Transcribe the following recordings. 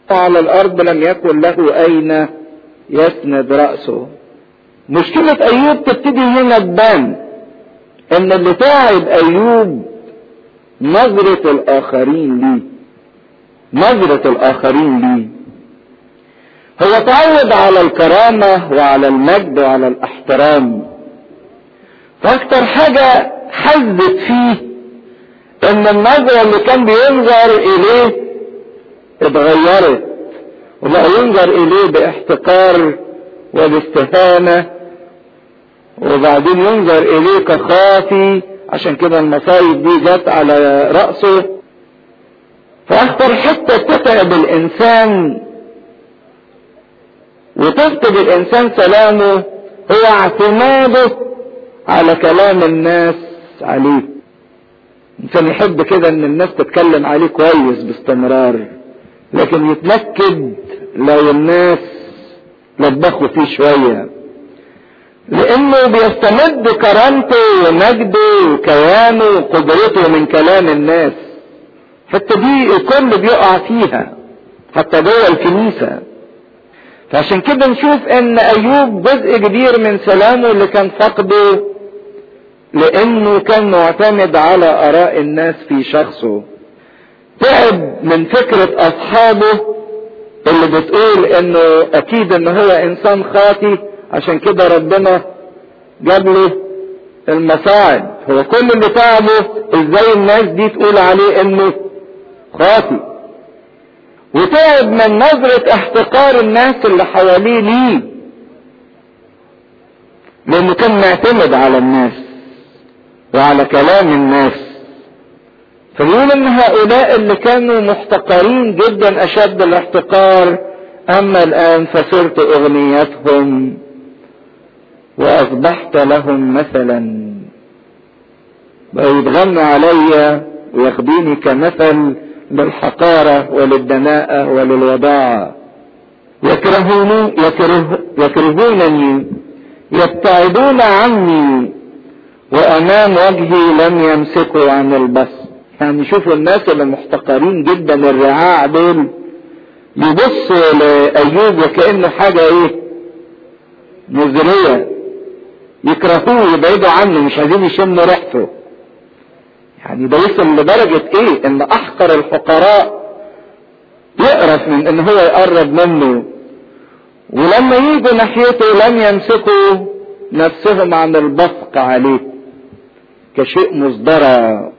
على الارض لم يكن له اين يسند رأسه مشكلة ايوب تبتدي هنا تبان ان اللي تعب ايوب نظرة الاخرين ليه نظرة الاخرين ليه هو تعود على الكرامة وعلى المجد وعلى الاحترام فاكتر حاجة حزت فيه ان النظرة اللي كان بينظر اليه اتغيرت وبقى ينظر اليه باحتقار وباستهانة وبعدين ينظر اليه كخافي عشان كده المصايب دي جت على رأسه فاخطر حتة تتعب الانسان وتفقد الانسان سلامه هو اعتماده على كلام الناس عليه الانسان يحب كده ان الناس تتكلم عليه كويس باستمرار لكن يتنكد لو الناس لبخوا فيه شوية لانه بيستمد كرامته ومجده وكيانه وقدرته من كلام الناس حتى دي الكل بيقع فيها حتى جوه الكنيسة فعشان كده نشوف ان ايوب جزء كبير من سلامه اللي كان فقده لانه كان معتمد على اراء الناس في شخصه تعب من فكرة اصحابه اللي بتقول انه اكيد ان هو انسان خاطي عشان كده ربنا جاب له المصاعب هو كل اللي تعبه ازاي الناس دي تقول عليه انه خاطي وتعب من نظرة احتقار الناس اللي حواليه ليه لانه كان معتمد على الناس وعلى كلام الناس فبيقول ان هؤلاء اللي كانوا محتقرين جدا اشد الاحتقار اما الان فصرت اغنيتهم واصبحت لهم مثلا بقوا يتغنوا عليا وياخدوني كمثل للحقارة وللدناءة وللوضاعة يكرهون يكره يكرهونني يبتعدون عني وامام وجهي لم يمسكوا عن البصر يعني شوفوا الناس اللي محتقرين جدا الرعاع دول يبصوا لايوب وكانه حاجه ايه مزريه يكرهوه يبعدوا عنه مش عايزين يشموا ريحته يعني ده وصل لدرجة ايه ان احقر الفقراء يقرف من ان هو يقرب منه ولما يجوا ناحيته لم يمسكوا نفسهم عن البصق عليه كشيء مصدرة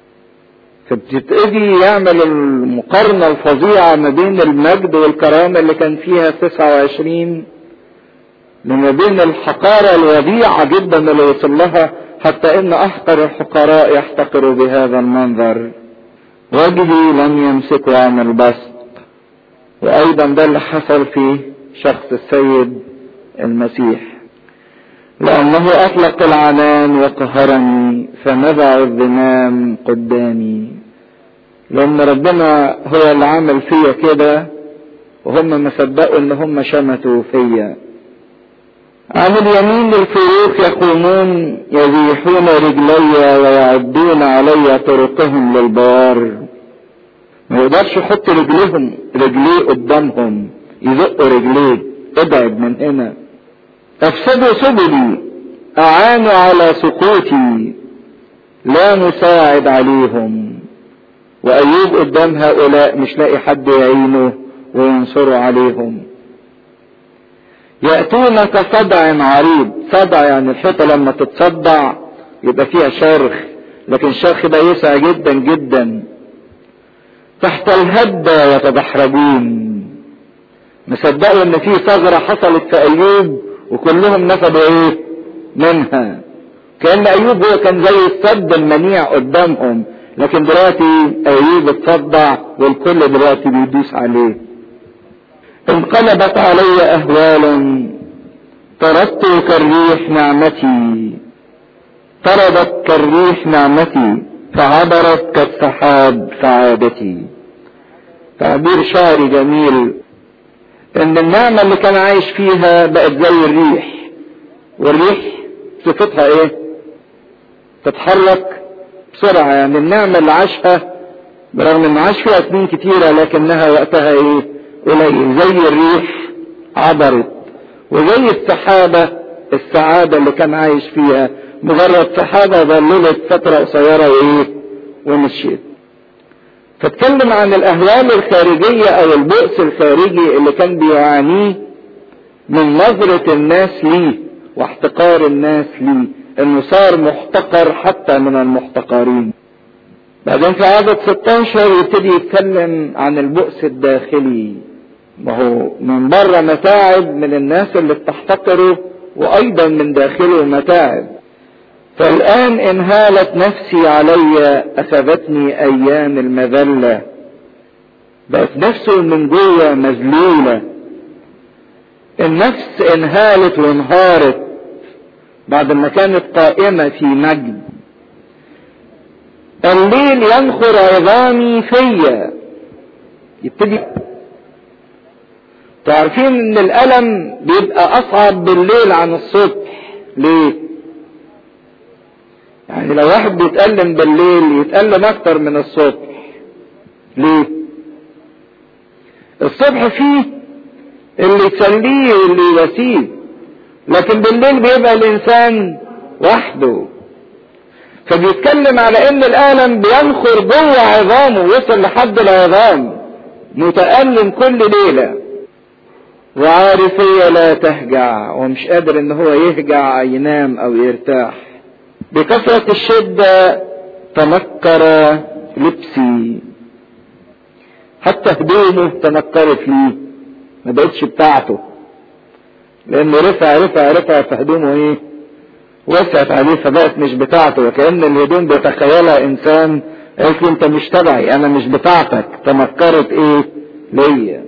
فبتبتدي يعمل المقارنة الفظيعة ما بين المجد والكرامة اللي كان فيها 29 وما بين الحقارة الوديعة جدا اللي وصل لها حتى ان احقر الحقراء يحتقروا بهذا المنظر وجهي لم يمسكوا عن البسط وايضا ده اللي حصل في شخص السيد المسيح لانه اطلق العنان وقهرني فنزع الذمام قدامي لان ربنا هو اللي عمل فيا كده وهم ما صدقوا ان هم شمتوا فيا عن اليمين للفروخ يقومون يزيحون رجلي ويعدون علي طرقهم للبوار ما يقدرش يحط رجلهم رجليه قدامهم يزقوا رجليه ابعد من هنا افسدوا سبلي اعانوا على سقوطي لا نساعد عليهم وايوب قدام هؤلاء مش لاقي حد يعينه وينصره عليهم يأتون كصدع عريض صدع يعني الحيطة لما تتصدع يبقى فيها شرخ لكن الشرخ ده يسع جدا جدا تحت الهدة يتدحرجون مصدقوا ان في ثغرة حصلت في ايوب وكلهم نفذوا ايه منها كان ايوب هو كان زي السد المنيع قدامهم لكن دلوقتي ايوب اتصدع والكل دلوقتي بيدوس عليه انقلبت علي اهوال طردت كالريح نعمتي طردت كالريح نعمتي فعبرت كالسحاب سعادتي تعبير شعري جميل ان النعمة اللي كان عايش فيها بقت زي الريح والريح صفتها ايه تتحرك بسرعة يعني النعمة اللي عاشها برغم ان عاش فيها سنين كتيرة لكنها وقتها ايه قليل زي الريح عبرت وزي السحابة السعادة اللي كان عايش فيها مجرد سحابة ظللت فترة قصيرة وايه ومشيت فاتكلم عن الاهوال الخارجية او البؤس الخارجي اللي كان بيعانيه من نظرة الناس ليه واحتقار الناس ليه انه صار محتقر حتى من المحتقرين بعدين في عدد 16 يبتدي يتكلم عن البؤس الداخلي ما هو من بره متاعب من الناس اللي بتحتقره وايضا من داخله متاعب فالان ان هالت نفسي علي اخذتني ايام المذله بقت نفسه من جوه مذلوله النفس انهالت وانهارت بعد ما كانت قائمه في مجد الليل ينخر عظامي فيا يبتدي تعرفين ان الالم بيبقى اصعب بالليل عن الصبح ليه يعني لو واحد بيتألم بالليل يتألم اكتر من الصبح ليه الصبح فيه اللي يسليه واللي يواسيه لكن بالليل بيبقى الانسان وحده فبيتكلم على ان الالم بينخر جوه عظامه وصل لحد العظام متألم كل ليلة وعارفية لا تهجع ومش قادر ان هو يهجع ينام او يرتاح بكثرة الشدة تنكر لبسي حتى هدومه تنكرت ليه ما بقتش بتاعته لانه رفع رفع رفع في هدومه ايه وسعت عليه فبقت مش بتاعته وكأن الهدوم بيتخيلها انسان قالت له انت مش تبعي انا مش بتاعتك تنكرت ايه ليا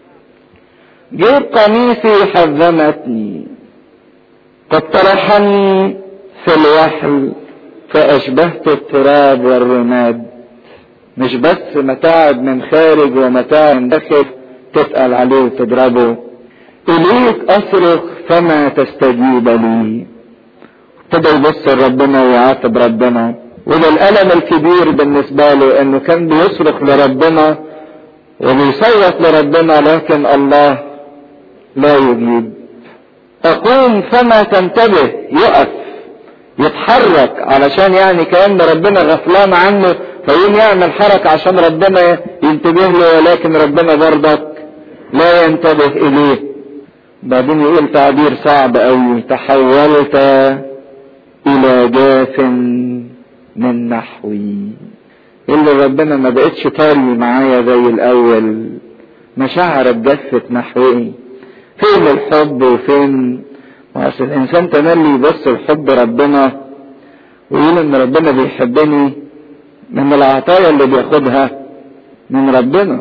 جيب قميصي حزمتني قد طرحني في الوحل فاشبهت التراب والرماد مش بس متاعب من خارج ومتاعب من داخل تتقل عليه وتضربه اليك اصرخ فما تستجيب لي ابتدى يبص لربنا ويعاتب ربنا وده الالم الكبير بالنسبه له انه كان بيصرخ لربنا وبيصوت لربنا لكن الله لا يجيب اقوم فما تنتبه يقف يتحرك علشان يعني كأن ربنا غفلان عنه فيقوم يعمل حركة عشان ربنا ينتبه له ولكن ربنا برضك لا ينتبه إليه بعدين يقول تعبير صعب أوي تحولت إلى جاف من نحوي اللي ربنا ما بقتش طاري معايا زي الأول مشاعرك جفت نحوي فين الحب وفين وعشان الانسان تملي يبص لحب ربنا ويقول ان ربنا بيحبني من العطايا اللي بياخدها من ربنا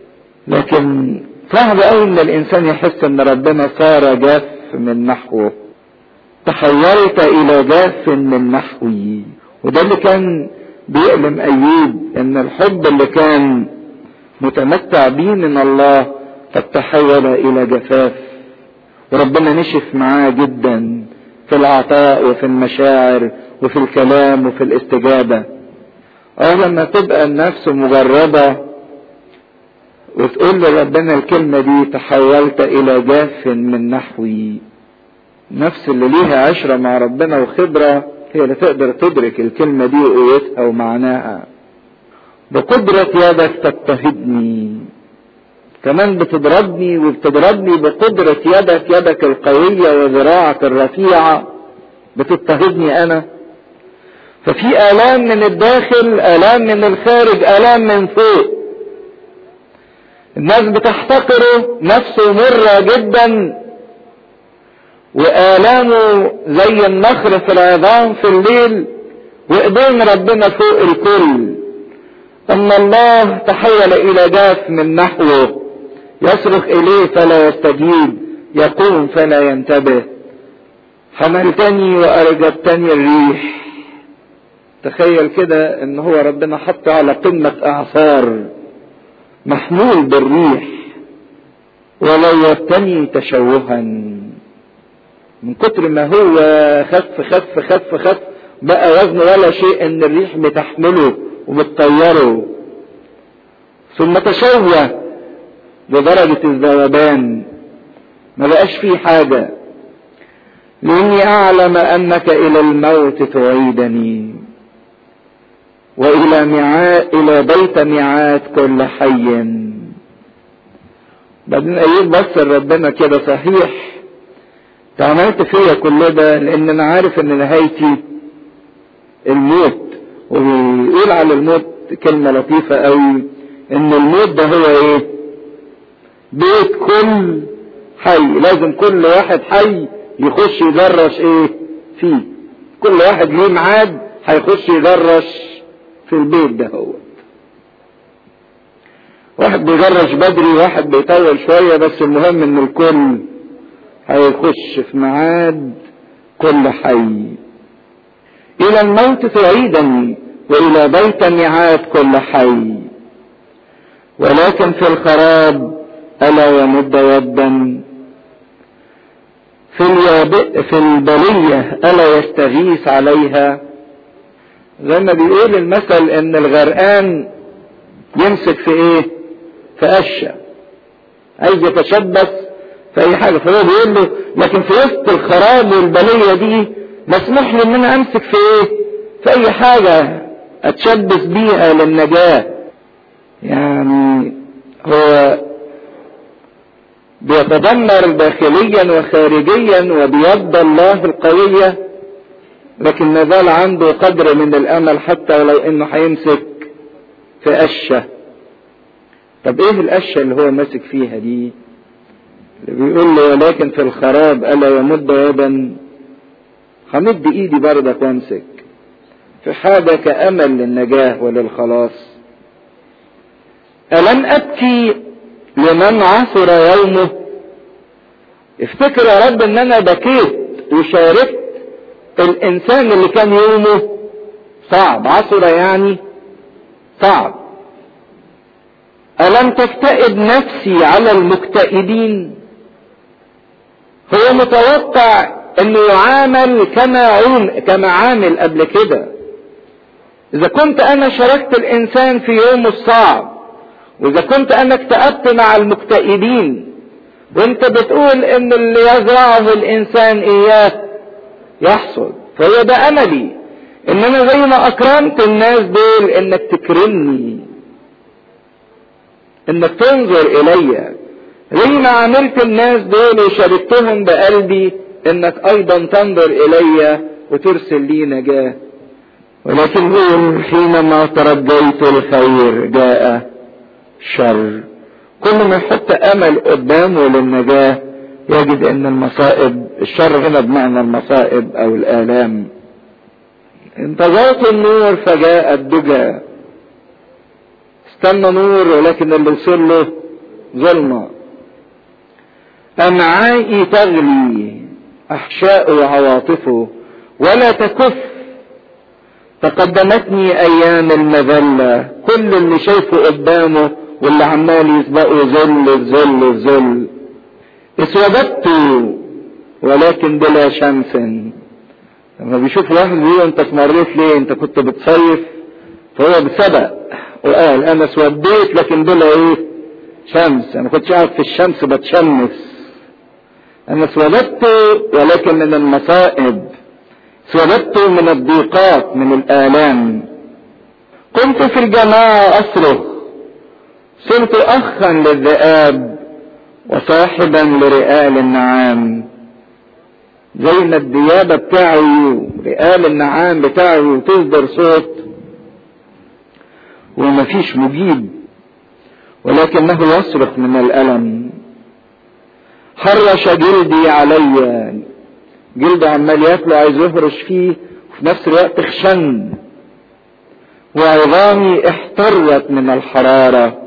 لكن صعب قوي ان الانسان يحس ان ربنا صار جاف من نحوه تحولت الى جاف من نحوي وده اللي كان بيألم ايوب ان الحب اللي كان متمتع بيه من الله قد تحول الى جفاف وربنا نشف معاه جدا في العطاء وفي المشاعر وفي الكلام وفي الاستجابة اه لما تبقى النفس مجردة وتقول لربنا الكلمة دي تحولت إلى جاف من نحوي النفس اللي ليها عشرة مع ربنا وخبرة هي اللي تقدر تدرك الكلمة دي وقوتها ومعناها بقدرة يدك تضطهدني كمان بتضربني وبتضربني بقدرة يدك يدك القوية وذراعك الرفيعة بتضطهدني أنا ففي آلام من الداخل آلام من الخارج آلام من فوق الناس بتحتقره نفسه مرة جدا وآلامه زي النخر في العظام في الليل وإيدين ربنا فوق الكل أما الله تحول إلى جاف من نحوه يصرخ إليه فلا يستجيب يقوم فلا ينتبه حملتني وأرجبتني الريح تخيل كده ان هو ربنا حطه على قمة اعصار محمول بالريح ولوتني تشوها من كتر ما هو خف خف خف خف بقى وزنه ولا شيء ان الريح بتحمله وبتطيره ثم تشوه لدرجة الذوبان ما بقاش فيه حاجة لاني اعلم انك الى الموت تعيدني والى ميعاد الى بيت ميعاد كل حي بعدين ايوب بص لربنا كده صحيح انت عملت فيا كل ده لان انا عارف ان نهايتي الموت وبيقول على الموت كلمة لطيفة قوي ان الموت ده هو ايه بيت كل حي لازم كل واحد حي يخش يدرش ايه فيه كل واحد ليه ميعاد هيخش يدرش في البيت ده هو واحد بيجرش بدري واحد بيطول شوية بس المهم ان الكل هيخش في ميعاد كل حي الى الموت تعيدني والى بيت ميعاد كل حي ولكن في الخراب الا يمد يدا في اليابئ في البلية الا يستغيث عليها زي ما بيقول المثل ان الغرقان يمسك في ايه في قشة عايز يتشبث في اي حاجة فهو بيقول له لكن في وسط الخراب والبلية دي مسموح لي ان انا امسك في ايه في اي حاجة اتشبث بيها للنجاة يعني هو بيتدمر داخليا وخارجيا وبيد الله القوية لكن ما زال عنده قدر من الامل حتى ولو انه هيمسك في قشة طب ايه القشة اللي هو ماسك فيها دي اللي بيقول له ولكن في الخراب الا يمد يدا همد ايدي بردك وامسك في حاجة كأمل للنجاة وللخلاص ألم أبكي لمن عثر يومه افتكر يا رب ان انا بكيت وشاركت الانسان اللي كان يومه صعب عثر يعني صعب ألم تكتئب نفسي على المكتئبين هو متوقع انه يعامل كما عون كما عامل قبل كده اذا كنت انا شاركت الانسان في يومه الصعب واذا كنت انا اكتئبت مع المكتئبين وانت بتقول ان اللي يزرعه الانسان اياه يحصد فهو ده املي ان انا زي ما اكرمت الناس دول انك تكرمني انك تنظر الي زي ما عملت الناس دول وشاركتهم بقلبي انك ايضا تنظر الي وترسل لي نجاه ولكن قول حينما ترجيت الخير جاء شر كل ما يحط امل قدامه للنجاة يجد ان المصائب الشر هنا بمعنى المصائب او الالام انتظرت النور فجاء الدجى استنى نور ولكن اللي وصل له ظلمة امعائي تغلي احشاء وعواطفه ولا تكف تقدمتني ايام المذلة كل اللي شايفه قدامه واللي عمال يسبقه ذل الذل الذل اسودت ولكن بلا شمس لما بيشوف واحد بيقول انت اسمريت ليه انت كنت بتصيف فهو بسبق وقال انا اسوديت لكن بلا ايه شمس انا كنتش قاعد في الشمس بتشمس انا اسودت ولكن من المصائب اسودت من الضيقات من الالام كنت في الجماعة اصرخ صرت اخا للذئاب وصاحبا لرئال النعام زي ما الديابة بتاعي رئال النعام بتاعي تصدر صوت ومفيش مجيب ولكنه يصرخ من الألم حرش جلدي علي جلد عمال ياكله عايز يهرش فيه وفي نفس الوقت خشن وعظامي احترت من الحرارة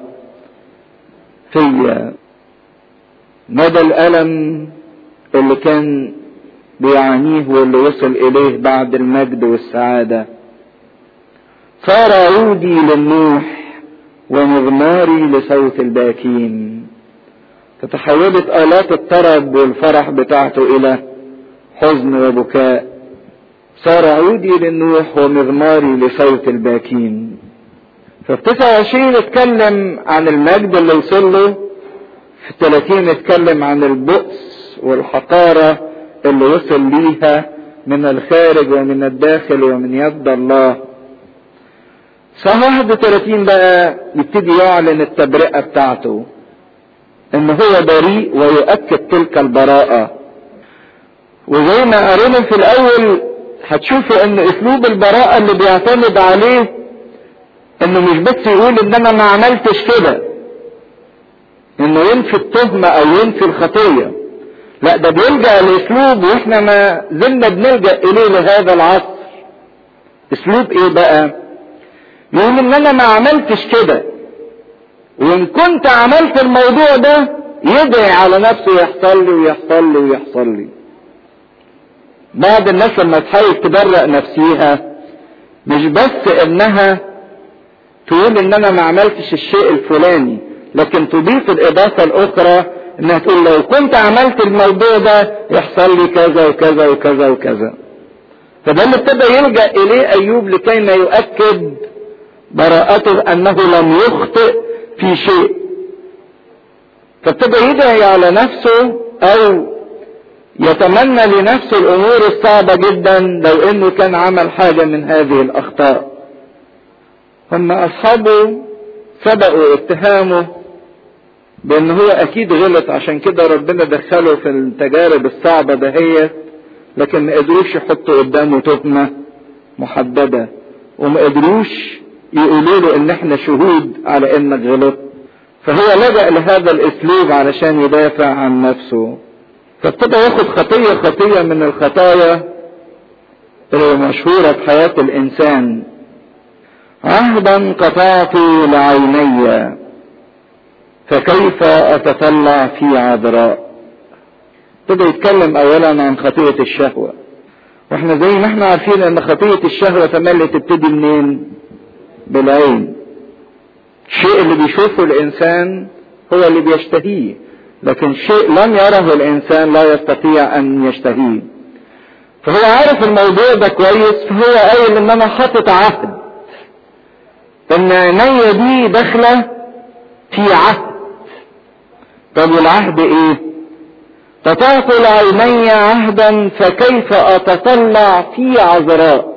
فيا مدى الألم اللي كان بيعانيه واللي وصل إليه بعد المجد والسعادة صار عودي للنوح ومغماري لصوت الباكين فتحولت آلات الطرب والفرح بتاعته إلى حزن وبكاء صار عودي للنوح ومغماري لصوت الباكين ففي 29 اتكلم عن المجد اللي وصل له 30 اتكلم عن البؤس والحقارة اللي وصل ليها من الخارج ومن الداخل ومن يد الله صح 31 بقى يبتدي يعلن التبرئة بتاعته ان هو بريء ويؤكد تلك البراءة وزي ما قرينا في الاول هتشوفوا ان اسلوب البراءة اللي بيعتمد عليه انه مش بس يقول ان انا ما عملتش كده انه ينفي التهمة او ينفي الخطية لا ده بيلجأ لاسلوب واحنا ما زلنا بنلجأ اليه لهذا العصر اسلوب ايه بقى يقول ان انا ما عملتش كده وان كنت عملت الموضوع ده يدعي على نفسه يحصل لي ويحصل لي ويحصل لي بعض الناس لما تحاول تبرأ نفسيها مش بس انها تقول ان انا ما عملتش الشيء الفلاني لكن تضيف الاضافة الاخرى انها تقول لو كنت عملت الموضوع ده يحصل لي كذا وكذا وكذا وكذا فده اللي ابتدى يلجأ اليه ايوب لكي ما يؤكد براءته انه لم يخطئ في شيء فابتدى يدعي على نفسه او يتمنى لنفسه الامور الصعبة جدا لو انه كان عمل حاجة من هذه الاخطاء هم اصحابه سبقوا اتهامه بان هو اكيد غلط عشان كده ربنا دخله في التجارب الصعبة دهيت لكن ما قدروش يحطوا قدامه تهمة محددة وما قدروش يقولوا له ان احنا شهود على انك غلط فهو لجأ لهذا الاسلوب علشان يدافع عن نفسه فابتدى ياخد خطية خطية من الخطايا اللي مشهورة في حياة الانسان عهدا قطعت لعيني فكيف اتطلع في عذراء ابتدى يتكلم اولا عن خطية الشهوة واحنا زي ما احنا عارفين ان خطية الشهوة تملي تبتدي منين بالعين الشيء اللي بيشوفه الانسان هو اللي بيشتهيه لكن شيء لم يره الانسان لا يستطيع ان يشتهيه فهو عارف الموضوع ده كويس فهو قايل ان انا حاطط عهد ان عينيا دي داخله في عهد طب والعهد ايه قطعت لعيني عهدا فكيف اتطلع في عذراء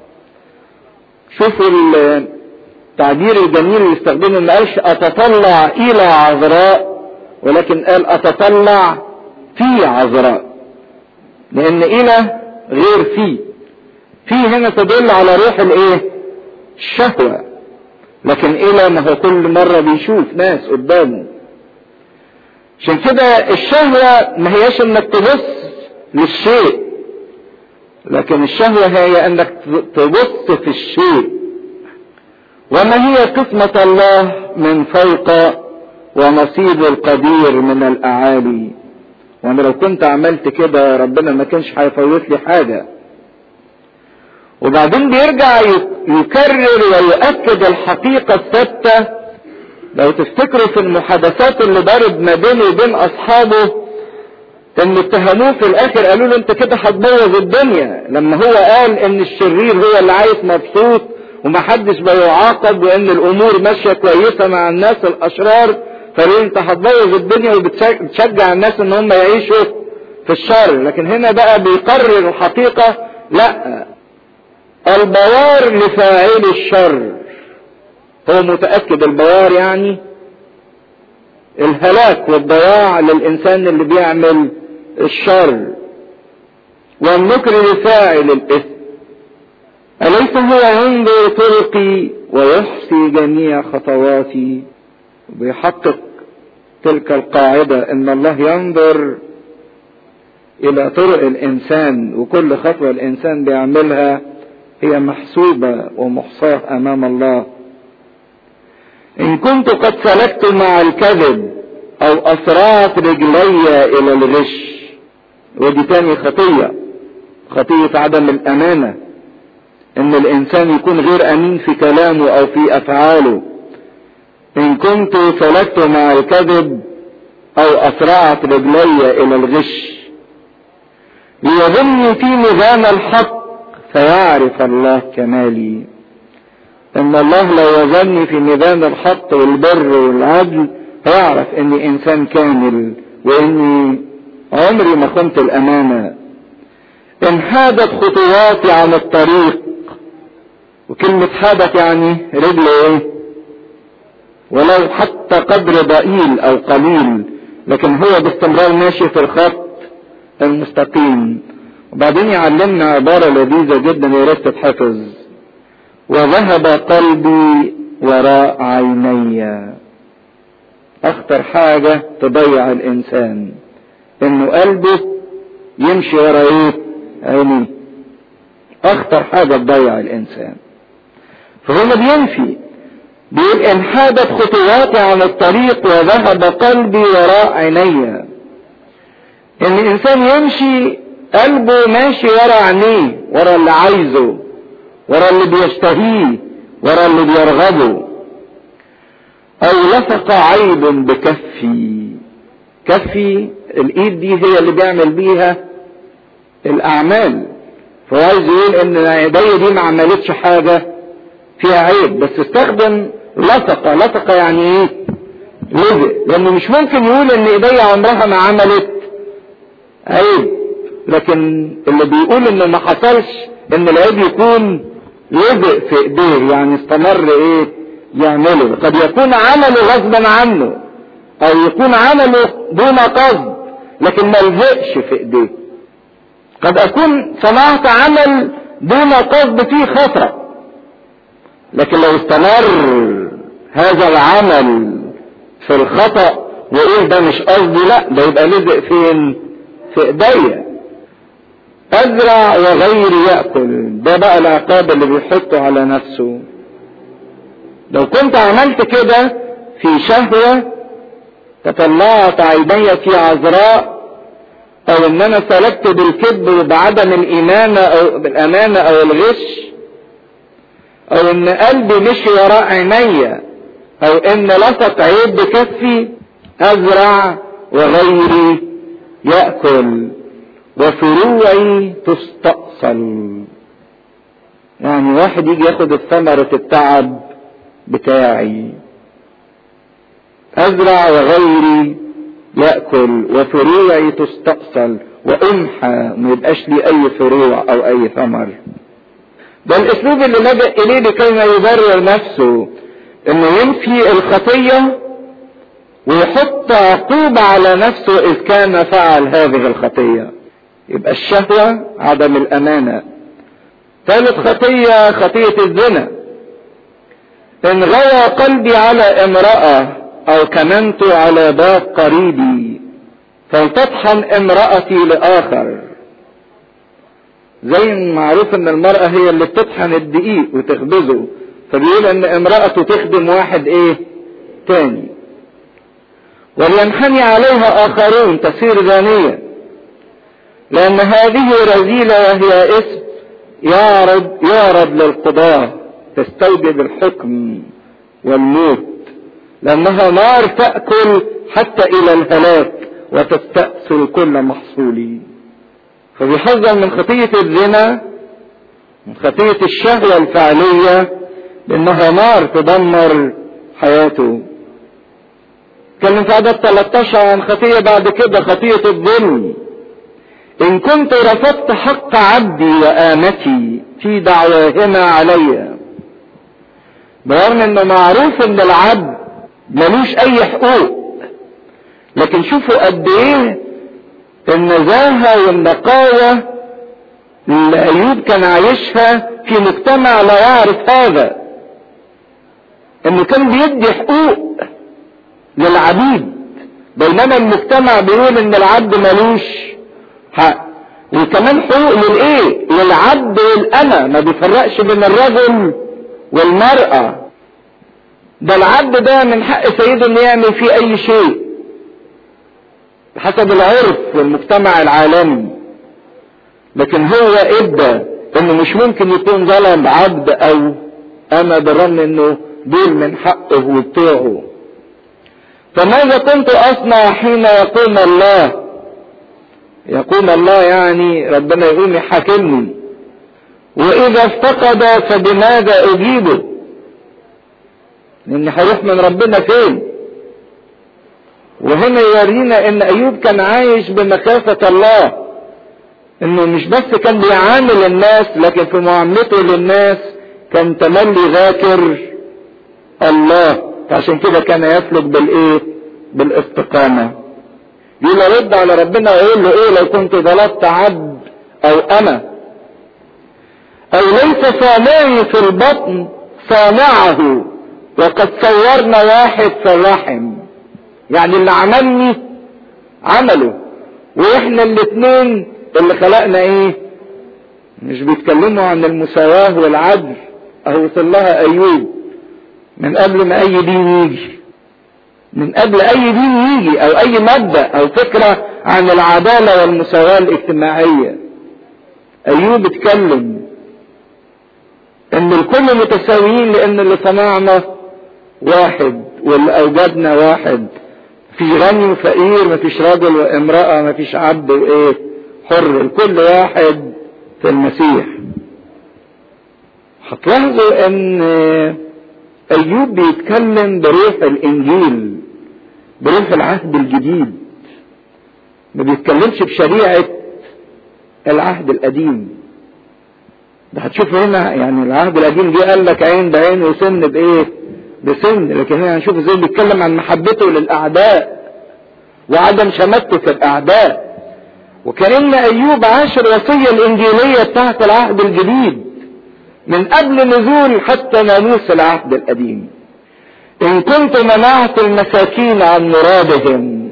شوفوا التعبير الجميل اللي استخدمه ما قالش اتطلع الى عذراء ولكن قال اتطلع في عذراء لان الى غير في في هنا تدل على روح الايه الشهوة لكن الى ما هو كل مرة بيشوف ناس قدامه عشان كده الشهوة ما هياش انك تبص للشيء لكن الشهوة هي انك تبص في الشيء وما هي قسمة الله من فوق ونصيب القدير من الاعالي وانا لو كنت عملت كده ربنا ما كانش هيفوت لي حاجة وبعدين بيرجع يكرر ويؤكد الحقيقة الثابتة لو تفتكروا في المحادثات اللي ضرب ما بينه وبين اصحابه كانوا اتهموه في الاخر قالوا له انت كده هتبوظ الدنيا لما هو قال ان الشرير هو اللي عايش مبسوط ومحدش بيعاقب وان الامور ماشيه كويسه مع الناس الاشرار فليه انت هتبوظ الدنيا وبتشجع الناس ان هم يعيشوا في الشر لكن هنا بقى بيقرر الحقيقه لا البوار لفاعل الشر هو متأكد البوار يعني الهلاك والضياع للإنسان اللي بيعمل الشر والنكر لفاعل الإثم أليس هو ينظر طرقي ويحصي جميع خطواتي وبيحقق تلك القاعدة إن الله ينظر إلى طرق الإنسان وكل خطوة الإنسان بيعملها هي محسوبة ومحصاة أمام الله إن كنت قد سلكت مع الكذب أو أسرعت رجلي إلى الغش ودي تاني خطية خطية عدم الأمانة إن الإنسان يكون غير أمين في كلامه أو في أفعاله إن كنت سلكت مع الكذب أو أسرعت رجلي إلى الغش ليظني في ميزان الحق فيعرف الله كمالي ان الله لو وزني في ميزان الحق والبر والعدل هيعرف اني انسان كامل واني عمري ما خنت الامانة انحادت خطواتي عن الطريق وكلمة حادت يعني رجل ايه ولو حتى قدر ضئيل او قليل لكن هو باستمرار ماشي في الخط المستقيم وبعدين يعلمنا عبارة لذيذة جدا يا ريت تتحفظ وذهب قلبي وراء عيني اخطر حاجة تضيع الانسان انه قلبه يمشي ورا ايه عينيه اخطر حاجة تضيع الانسان فهو بينفي بيقول انحادت خطواتي عن الطريق وذهب قلبي وراء عيني ان الانسان يمشي قلبه ماشي ورا عينيه ورا اللي عايزه ورا اللي بيشتهيه ورا اللي بيرغبه او لصق عيب بكفي كفي الايد دي هي اللي بيعمل بيها الاعمال فهو عايز يقول ان ايدي دي ما عملتش حاجة فيها عيب بس استخدم لصق لصق يعني ايه لزق لانه مش ممكن يقول ان ايدي عمرها ما عملت عيب لكن اللي بيقول انه ما حصلش ان العيب يكون لزق في ايديه يعني استمر ايه يعمله قد يكون عمله غصبا عنه او يكون عمله دون قصد لكن ما لزقش في ايديه قد اكون صنعت عمل دون قصد فيه خطأ لكن لو استمر هذا العمل في الخطأ وايه ده مش قصدي لا ده يبقى لزق فين في ايديا ازرع وغيري يأكل ده بقى العقاب اللي بيحطه على نفسه لو كنت عملت كده في شهوة تطلعت عيني في عذراء او ان انا سلكت بالكذب وبعدم الايمان او بالامانة او الغش او ان قلبي مشي وراء عيني او ان لصق عيب بكفي ازرع وغيري يأكل وفروعي تستأصل يعني واحد يجي ياخد الثمرة التعب بتاعي ازرع وغيري يأكل وفروعي تستأصل وامحى ما يبقاش لي اي فروع او اي ثمر ده الاسلوب اللي لجأ اليه لكي ما يبرر نفسه انه ينفي الخطية ويحط عقوبة على نفسه اذ كان فعل هذه الخطية يبقى الشهوة عدم الامانة ثالث خطية خطية الزنا ان غوى قلبي على امرأة او كمنت على باب قريبي فلتطحن امرأتي لاخر زي معروف ان المرأة هي اللي بتطحن الدقيق وتخبزه فبيقول ان امرأته تخدم واحد ايه تاني ولينحني عليها اخرون تصير زانية لان هذه رذيلة وهي اسم يعرض يعرض للقضاة تستوجب الحكم والموت لانها نار تأكل حتى الى الهلاك وتستأصل كل محصولي فبيحذر من خطية الزنا من خطية الشهوة الفعلية لانها نار تدمر حياته اتكلم في عدد 13 عن خطية بعد كده خطية الظلم ان كنت رفضت حق عبدي وامتي في دعواهما علي برغم انه معروف ان العبد ملوش اي حقوق لكن شوفوا قد ايه النزاهة والنقاوة اللي ايوب كان عايشها في مجتمع لا يعرف هذا انه كان بيدي حقوق للعبيد بينما المجتمع بيقول ان العبد ملوش حق وكمان حقوق للايه للعبد والأنا ما بيفرقش بين الرجل والمرأة ده العبد ده من حق سيده انه يعمل فيه اي شيء بحسب العرف والمجتمع العالمي لكن هو ادى انه مش ممكن يكون ظلم عبد او اما بالرغم انه دول من حقه وبتوعه فماذا كنت اصنع حين يقوم الله يقوم الله يعني ربنا يقوم يحاكمني واذا افتقد فبماذا اجيبه لاني هروح من ربنا فين وهنا يورينا ان ايوب كان عايش بمخافة الله انه مش بس كان بيعامل الناس لكن في معاملته للناس كان تملي ذاكر الله فعشان كده كان يسلك بالايه بالاستقامة يقول رد على ربنا ويقول له ايه لو كنت ظلمت عبد او انا او ليس صانعي في البطن صانعه وقد صورنا واحد في الرحم يعني اللي عملني عمله واحنا الاثنين اللي خلقنا ايه مش بيتكلموا عن المساواة والعدل اهو وصل لها ايوب من قبل ما اي دين يجي من قبل اي دين يجي او اي مبدأ او فكرة عن العدالة والمساواة الاجتماعية ايوب اتكلم ان الكل متساويين لان اللي صنعنا واحد واللي اوجدنا واحد في غني وفقير مفيش راجل وامرأة مفيش عبد وايه حر الكل واحد في المسيح هتلاحظوا ان ايوب بيتكلم بروح الانجيل بروح العهد الجديد ما بيتكلمش بشريعة العهد القديم ده هتشوفوا هنا يعني العهد القديم دي قال لك عين بعين وسن بايه بسن لكن هنا هنشوف ازاي بيتكلم عن محبته للاعداء وعدم شماتته في الاعداء وكأن ايوب عاش الوصية الانجيلية بتاعت العهد الجديد من قبل نزول حتى ناموس العهد القديم ان كنت منعت المساكين عن مرادهم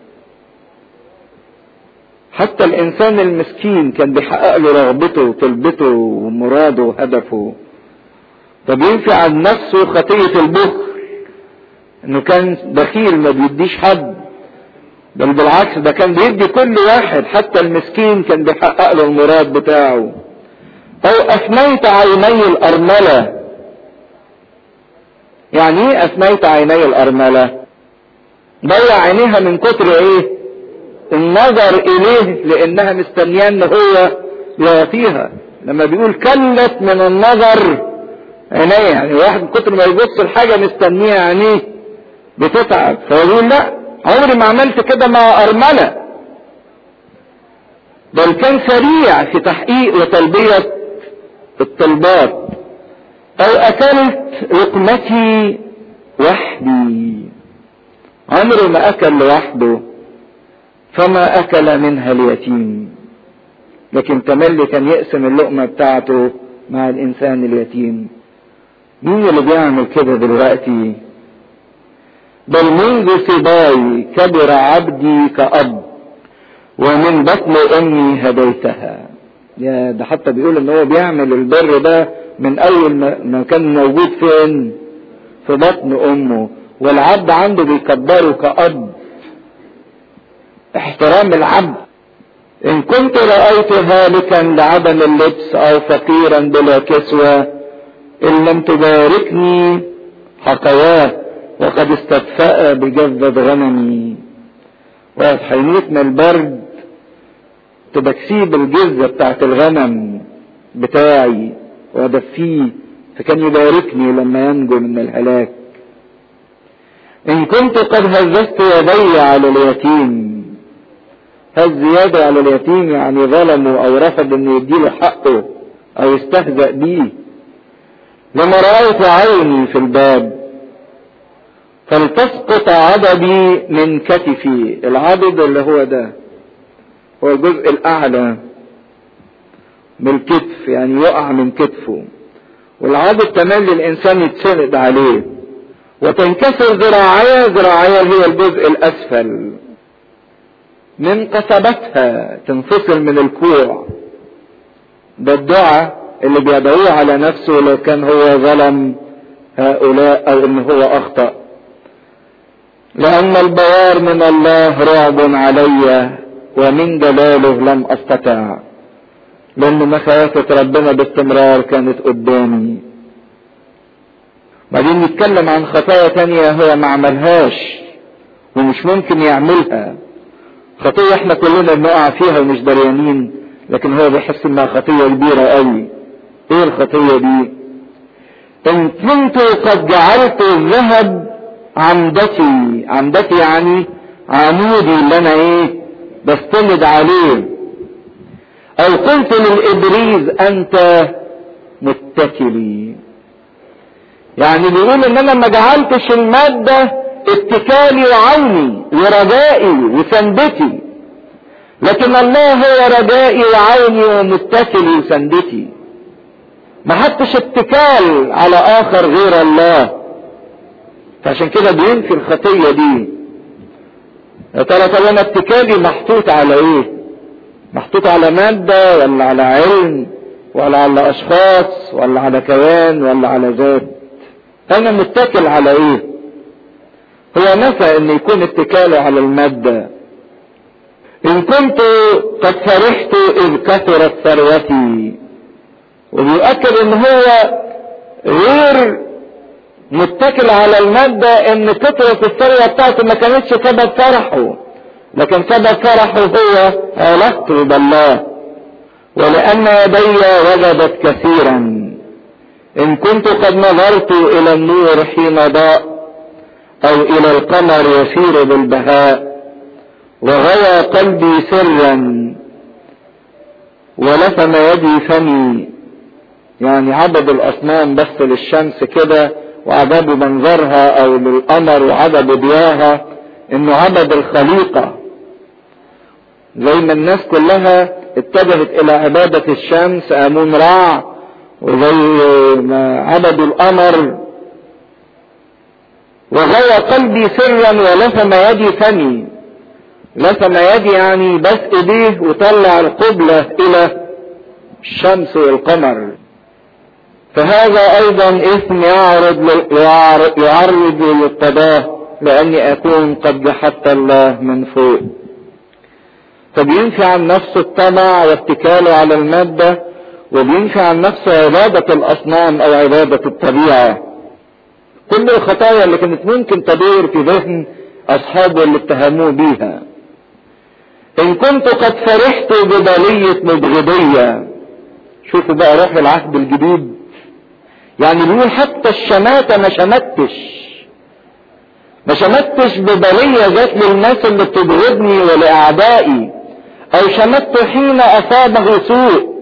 حتى الانسان المسكين كان بيحقق له رغبته وطلبته ومراده وهدفه طب ينفي عن نفسه خطية البخل انه كان بخيل ما بيديش حد بل بالعكس ده كان بيدي كل واحد حتى المسكين كان بيحقق له المراد بتاعه او افنيت عيني الارملة يعني ايه افنيت عيني الارملة ضيع عينيها من كتر ايه النظر اليه لانها مستنياه ان هو يعطيها لما بيقول كلت من النظر عينيه يعني واحد من كتر ما يبص الحاجة مستنيها عينيه بتتعب فيقول لا عمري ما عملت كده مع ارملة بل كان سريع في تحقيق وتلبية الطلبات او اكلت لقمتي وحدي عمره ما اكل لوحده فما اكل منها اليتيم لكن تملي كان يقسم اللقمة بتاعته مع الانسان اليتيم مين اللي بيعمل كده دلوقتي بل منذ صباي كبر عبدي كأب ومن بطن امي هديتها يا ده حتى بيقول ان هو بيعمل البر ده من اول ما كان موجود فين في بطن امه والعبد عنده بيكبره كأب احترام العبد ان كنت رأيت هالكا لعدم اللبس او فقيرا بلا كسوة ان لم تباركني حقواه وقد استدفأ بجذة غنمي واحد هيموت من البرد تبكسيه بالجزة بتاعت الغنم بتاعي وادفيه فكان يباركني لما ينجو من الهلاك ان كنت قد هززت يدي على اليتيم هز يده على اليتيم يعني ظلمه او رفض انه يديله حقه او يستهزأ بيه لما رأيت عيني في الباب فلتسقط عضدي من كتفي العضد اللي هو ده هو الجزء الاعلى من الكتف يعني يقع من كتفه والعضد تملي الانسان يتسند عليه وتنكسر ذراعي ذراعي هي الجزء الاسفل من قصبتها تنفصل من الكوع ده الدعاء اللي بيدعوه على نفسه لو كان هو ظلم هؤلاء او ان هو اخطأ لان البوار من الله رعب علي ومن جلاله لم استطع لان مخافة ربنا باستمرار كانت قدامي بعدين نتكلم عن خطايا تانية هو ما عملهاش ومش ممكن يعملها خطية احنا كلنا بنقع فيها ومش دريانين لكن هو بيحس انها خطية كبيرة قوي ايه الخطية دي ان كنت قد جعلت الذهب عمدتي عمدتي يعني عمودي اللي انا ايه بستند عليه او قلت للابريز انت متكلي يعني بيقول ان انا ما جعلتش المادة اتكالي وعوني ورجائي وسندتي لكن الله هو رجائي وعوني ومتكلي وسندتي ما حطش اتكال على اخر غير الله فعشان كده بينفي الخطية دي يا ترى طب انا اتكالي محطوط على ايه محطوط على مادة ولا على علم ولا على اشخاص ولا على كيان ولا على ذات انا متكل على ايه هو نفى ان يكون اتكاله على المادة ان كنت قد فرحت اذ كثرت ثروتي وبيؤكد ان هو غير متكل على المادة ان كثرة الثروة بتاعته ما كانتش سبب فرحه لكن سبب فرحه هو علاقته بالله ولأن يدي وجدت كثيرا إن كنت قد نظرت إلى النور حين ضاء أو إلى القمر يسير بالبهاء وغوى قلبي سرا ولثم يدي فمي يعني عبد الأصنام بس للشمس كده وعبدوا منظرها أو للقمر وعبدوا ضياها إنه عبد الخليقة زي ما الناس كلها اتجهت إلى عبادة الشمس آمون رع وزي ما عبدوا القمر وغوى قلبي سرا ولثم يدي فمي لثم يدي يعني بس ايديه وطلع القبلة الى الشمس والقمر فهذا ايضا اثم يعرض يعرض للطباه لاني اكون قد جحدت الله من فوق فبينفي عن نفسه الطمع واتكاله على المادة وبينفي عن نفسه عبادة الاصنام او عبادة الطبيعة كل الخطايا اللي كانت ممكن تدور في ذهن اصحابه اللي اتهموه بيها ان كنت قد فرحت ببلية مبغضية شوفوا بقى روح العهد الجديد يعني بيقول حتى الشماتة ما شمتش ما شمتش ببلية جات للناس اللي بتبغضني ولأعدائي أو شمت حين أصابه سوء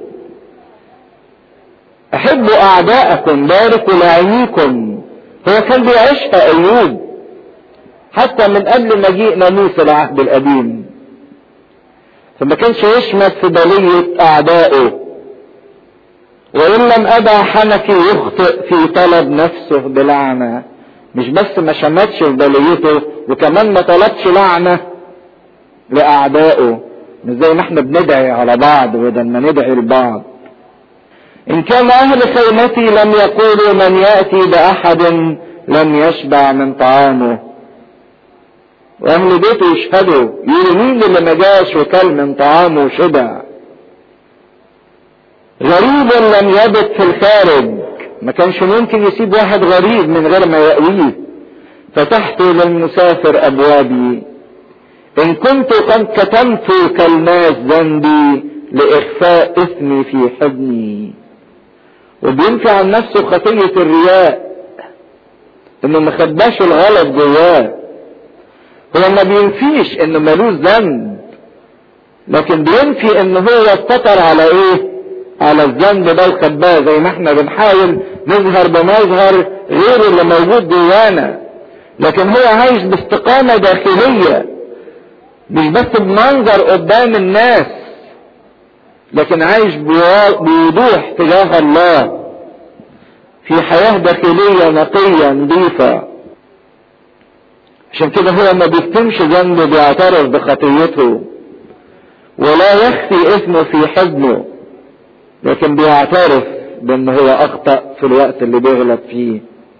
أحبوا أعداءكم باركوا لعينيكم هو كان بيعيشها أيوب حتى من قبل مجيء ناموس العهد القديم فما كانش يشمت في بلية أعدائه وإن لم أدع حنكي يخطئ في طلب نفسه بلعنة مش بس ما شمتش في بليته وكمان ما طلبش لعنة لأعدائه مش زي ما احنا بندعي على بعض بدل ما ندعي لبعض إن كان أهل خيمتي لم يقولوا من يأتي بأحد لم يشبع من طعامه وأهل بيته يشهدوا يقولوا مين اللي ما جاش وكل من طعامه وشبع غريب لم يبت في الخارج ما كانش ممكن يسيب واحد غريب من غير ما يأويه فتحت للمسافر أبوابي إن كنت قد كتمت كالناس ذنبي لإخفاء إثمي في حضني وبينفي عن نفسه خطية الرياء إنه ما خباش الغلط جواه هو ما بينفيش إنه ملوش ذنب لكن بينفي إن هو استطر على إيه؟ على الذنب ده الخباه زي ما احنا بنحاول نظهر بمظهر غير اللي موجود جوانا لكن هو عايش باستقامة داخلية مش بس بمنظر قدام الناس لكن عايش بوضوح تجاه الله في حياة داخلية نقية نظيفة عشان كده هو ما بيكتمش ذنبه بيعترف بخطيته ولا يخفي اسمه في حضنه لكن بيعترف بان هو اخطأ في الوقت اللي بيغلط فيه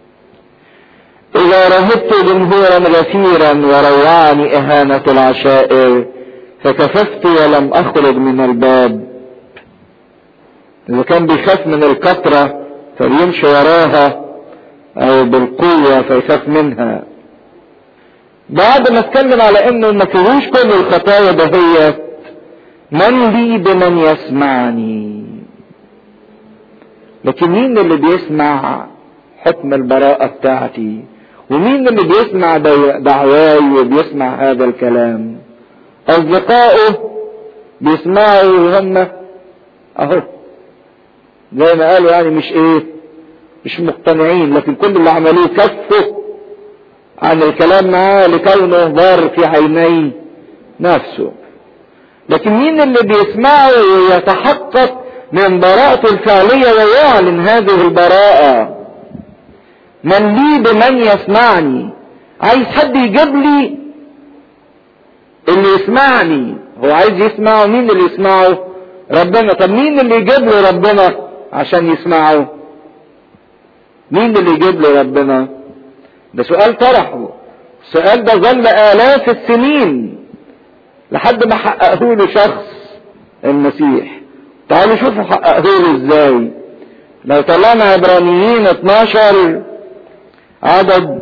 اذا رهبت جمهورا غفيرا وروعني اهانة العشائر فكففت ولم اخرج من الباب اذا كان بيخاف من الكثرة فبيمشي وراها او بالقوة فيخاف منها بعد ما اتكلم على انه ما فيهوش كل الخطايا دهيت من لي بمن يسمعني لكن مين اللي بيسمع حكم البراءة بتاعتي ومين اللي بيسمع دعواي وبيسمع هذا الكلام اصدقائه بيسمعوا وهم اهو زي ما قالوا يعني مش ايه مش مقتنعين لكن كل اللي عملوه كفوا عن الكلام معاه لكونه ضار في عيني نفسه لكن مين اللي بيسمعه ويتحقق من براءته الفعلية ويعلن هذه البراءة من لي بمن يسمعني عايز حد يجيب لي اللي يسمعني هو عايز يسمعه مين اللي يسمعه ربنا طب مين اللي يجيب له ربنا عشان يسمعه مين اللي يجيب له ربنا ده سؤال طرحه السؤال ده ظل آلاف السنين لحد ما حققه له شخص المسيح تعالوا شوفوا حققه له ازاي لو طلعنا عبرانيين 12 عدد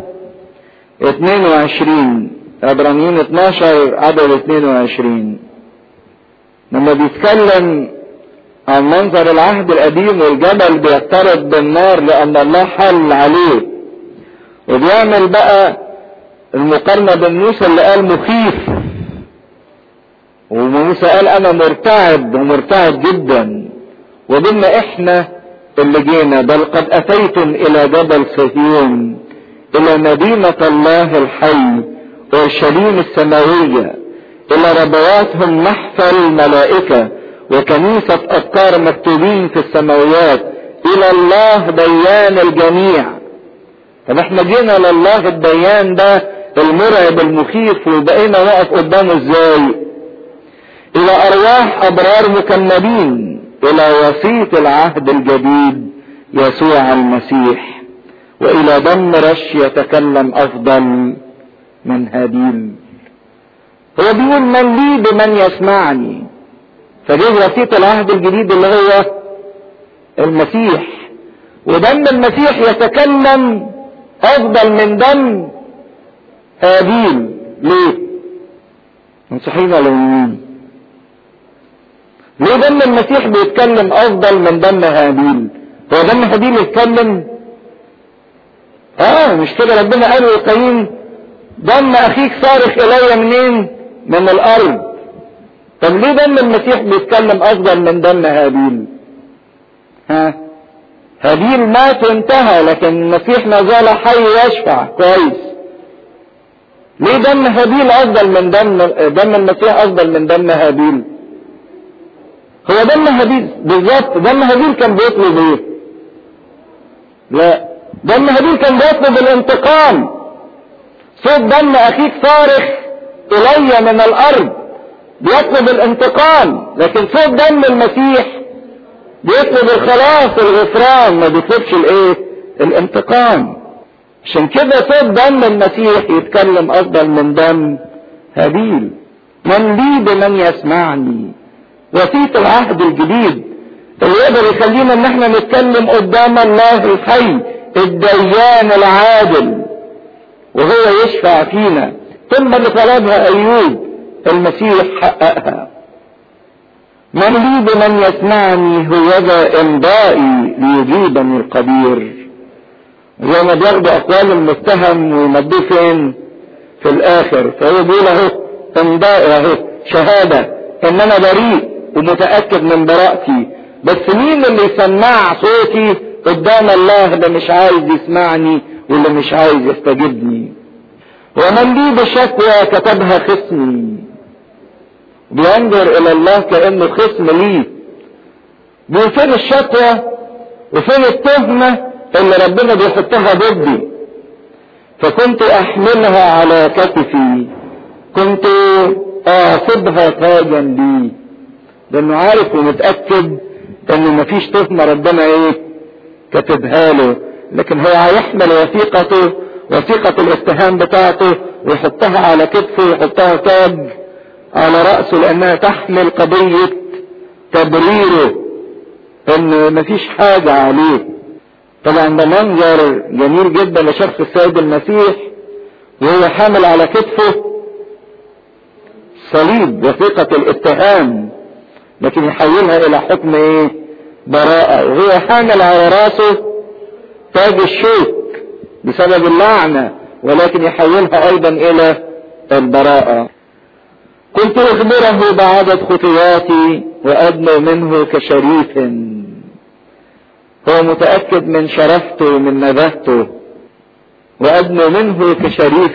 22 عبرانيين 12 عدد 22 لما بيتكلم عن منظر العهد القديم والجبل بيقترب بالنار لان الله حل عليه وبيعمل بقى المقارنة بين موسى اللي قال مخيف وموسى قال انا مرتعب ومرتعب جدا وبما احنا اللي جينا بل قد اتيتم الى جبل صهيون الى مدينة الله الحي اورشليم السماوية الى ربواتهم محفل الملائكة وكنيسة افكار مكتوبين في السماويات الى الله ديان الجميع طب احنا جينا لله الديان ده المرعب المخيف وبقينا نقف قدامه ازاي الى ارواح ابرار مكملين الى وسيط العهد الجديد يسوع المسيح والى دم رش يتكلم افضل من هابيل هو بيقول من لي بمن يسمعني فجه وسيط العهد الجديد اللي هو المسيح ودم المسيح يتكلم افضل من دم هابيل ليه منصحين ولا مين ليه دم المسيح بيتكلم افضل من دم هابيل هو دم هابيل يتكلم اه مش كده ربنا قال لقايين دم اخيك صارخ الي منين من الارض طب ليه دم المسيح بيتكلم افضل من دم هابيل ها هابيل مات وانتهى لكن المسيح ما زال حي يشفع كويس ليه دم هابيل افضل من دم دم المسيح افضل من دم هابيل هو دم هابيل بالظبط دم هابيل كان بيطلب ايه لا دم هابيل كان بيطلب الانتقام صوت دم اخيك صارخ الي من الارض بيطلب الانتقام لكن صوت دم المسيح بيطلب الخلاص الغفران ما بيطلبش الايه الانتقام عشان كده صوت دم المسيح يتكلم افضل من دم هابيل من لي بمن يسمعني وسيط العهد الجديد اللي يقدر يخلينا ان احنا نتكلم قدام الله الحي الديان العادل وهو يشفع فينا ثم اللي طلبها ايوب المسيح حققها من لي بمن يسمعني هو ذا امضائي ليجيبني القدير زي ما بياخدوا اقوال المتهم ويمدوه فين في الاخر فهو بيقول اهو امضائي اهو شهاده ان انا بريء ومتاكد من براءتي بس مين اللي يسمع صوتي قدام الله اللي مش عايز يسمعني واللي مش عايز يستجيبني ومن لي بشكوى كتبها خصمي بينظر الى الله كانه خصم ليه بيقول فين الشكوى وفين التهمة اللي ربنا بيحطها ضدي فكنت احملها على كتفي كنت اعصبها تاجا لي لانه عارف ومتأكد ان مفيش تهمة ربنا ايه كتبها له لكن هو هيحمل وثيقته وثيقة الاتهام بتاعته ويحطها على كتفه ويحطها تاج على رأسه لأنها تحمل قضية تبريره إن مفيش حاجة عليه طبعا ده منظر جميل جدا لشخص السيد المسيح وهو حامل على كتفه صليب وثيقة الاتهام لكن يحولها إلى حكم إيه؟ براءة وهو حامل على راسه تاج الشوك بسبب اللعنة ولكن يحولها ايضا الى البراءة قلت اخبره بعدد خطواتي وادنو منه كشريف هو متأكد من شرفته من نبهته وادنو منه كشريف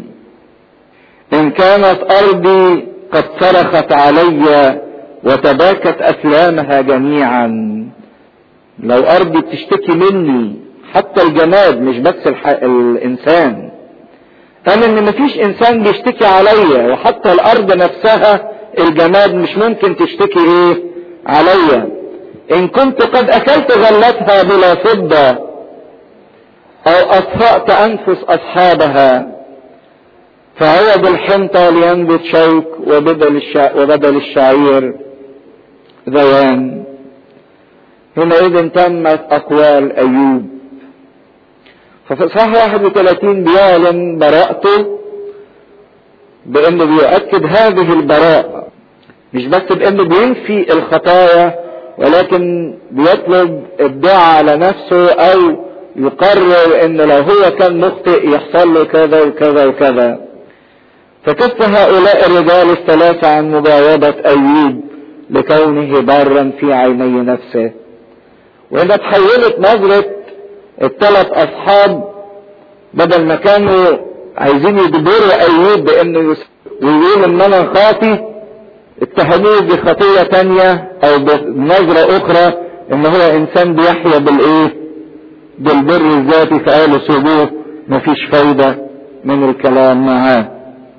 ان كانت ارضي قد صرخت علي وتباكت افلامها جميعا لو ارضي بتشتكي مني حتى الجماد مش بس الح... الانسان قال ان مفيش انسان بيشتكي عليا وحتى الارض نفسها الجماد مش ممكن تشتكي ايه عليا ان كنت قد اكلت غلتها بلا فضة او اطفأت انفس اصحابها فهو بالحنطة لينبت شوك وبدل, الشع... وبدل الشعير ذوان حينئذ تمت اقوال ايوب ففي اصحاح 31 بيعلن براءته بانه بيؤكد هذه البراءة مش بس بانه بينفي الخطايا ولكن بيطلب الدعاء على نفسه او يقرر ان لو هو كان مخطئ يحصل له كذا وكذا وكذا فكف هؤلاء الرجال الثلاثة عن مجاوبة ايوب لكونه بارا في عيني نفسه وهنا تحولت نظرة الثلاث اصحاب بدل ما كانوا عايزين يجبروا ايوب بانه ويقول ان انا خاطي اتهموه بخطية تانية او بنظرة اخرى ان هو انسان بيحيا بالايه بالبر الذاتي فقالوا سيبوه مفيش فايدة من الكلام معاه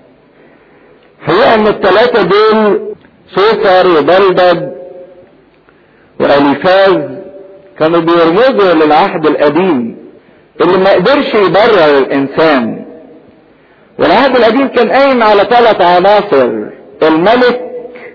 هي ان الثلاثة دول سوفر وبلدد واليفاز كانوا بيرمزوا للعهد القديم اللي ما قدرش يبرر الانسان والعهد القديم كان قايم على ثلاث عناصر الملك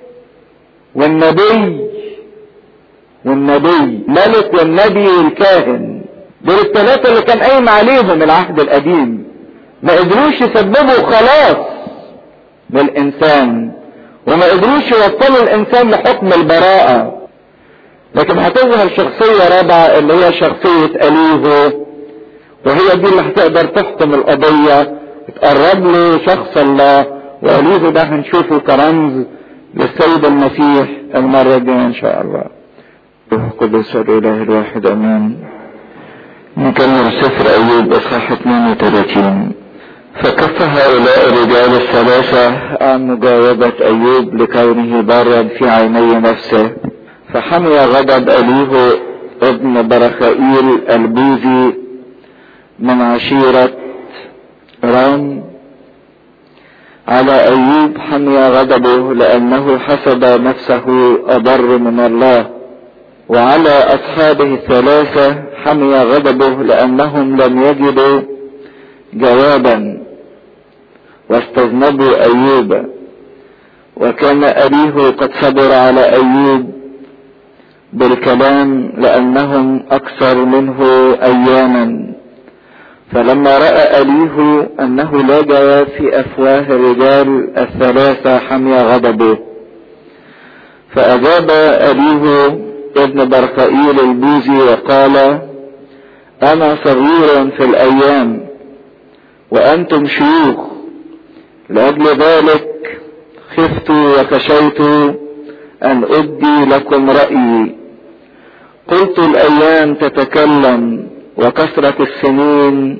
والنبي والنبي ملك والنبي والكاهن دول الثلاثة اللي كان قايم عليهم العهد القديم ما قدروش يسببوا خلاص للإنسان وما قدروش يوصلوا الإنسان لحكم البراءة لكن هتظهر شخصية رابعة اللي هي شخصية أليهو وهي دي اللي هتقدر تحكم القضية تقرب له شخص الله وأليهو ده هنشوفه كرمز للسيد المسيح المرة الجاية إن شاء الله روح القدس الإله الواحد أمين نكمل سفر أيوب إصحاح 32 فكف هؤلاء الرجال الثلاثة عن مجاوبة أيوب لكونه برا في عيني نفسه فحمي غضب أليه ابن برخائيل البوذي من عشيرة رام على أيوب حمي غضبه لأنه حسب نفسه أبر من الله وعلى أصحابه الثلاثة حمي غضبه لأنهم لم يجدوا جوابا واستذنبوا أيوب وكان أبيه قد صبر على أيوب بالكلام لأنهم أكثر منه أياما فلما رأى أليه أنه لا جواب في أفواه الرجال الثلاثة حمي غضبه فأجاب أليه ابن برخائيل البوزي وقال أنا صغير في الأيام وأنتم شيوخ لأجل ذلك خفت وخشيت أن أبدي لكم رأيي قلت الأيام تتكلم وكثرة السنين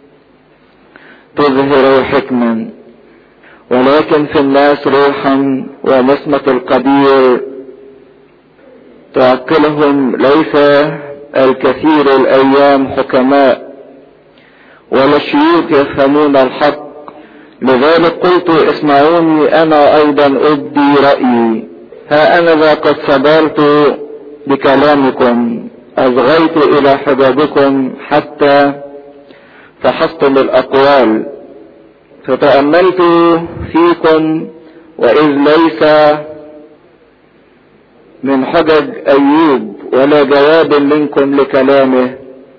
تظهر حكما ولكن في الناس روحا ونسمة القدير تعقلهم ليس الكثير الأيام حكماء ولا الشيوخ يفهمون الحق لذلك قلت اسمعوني أنا أيضا أبدي رأيي ها أنا ذا قد صبرت بكلامكم أصغيت إلى حجابكم حتى فحصتم الأقوال فتأملت فيكم وإذ ليس من حجج أيوب ولا جواب منكم لكلامه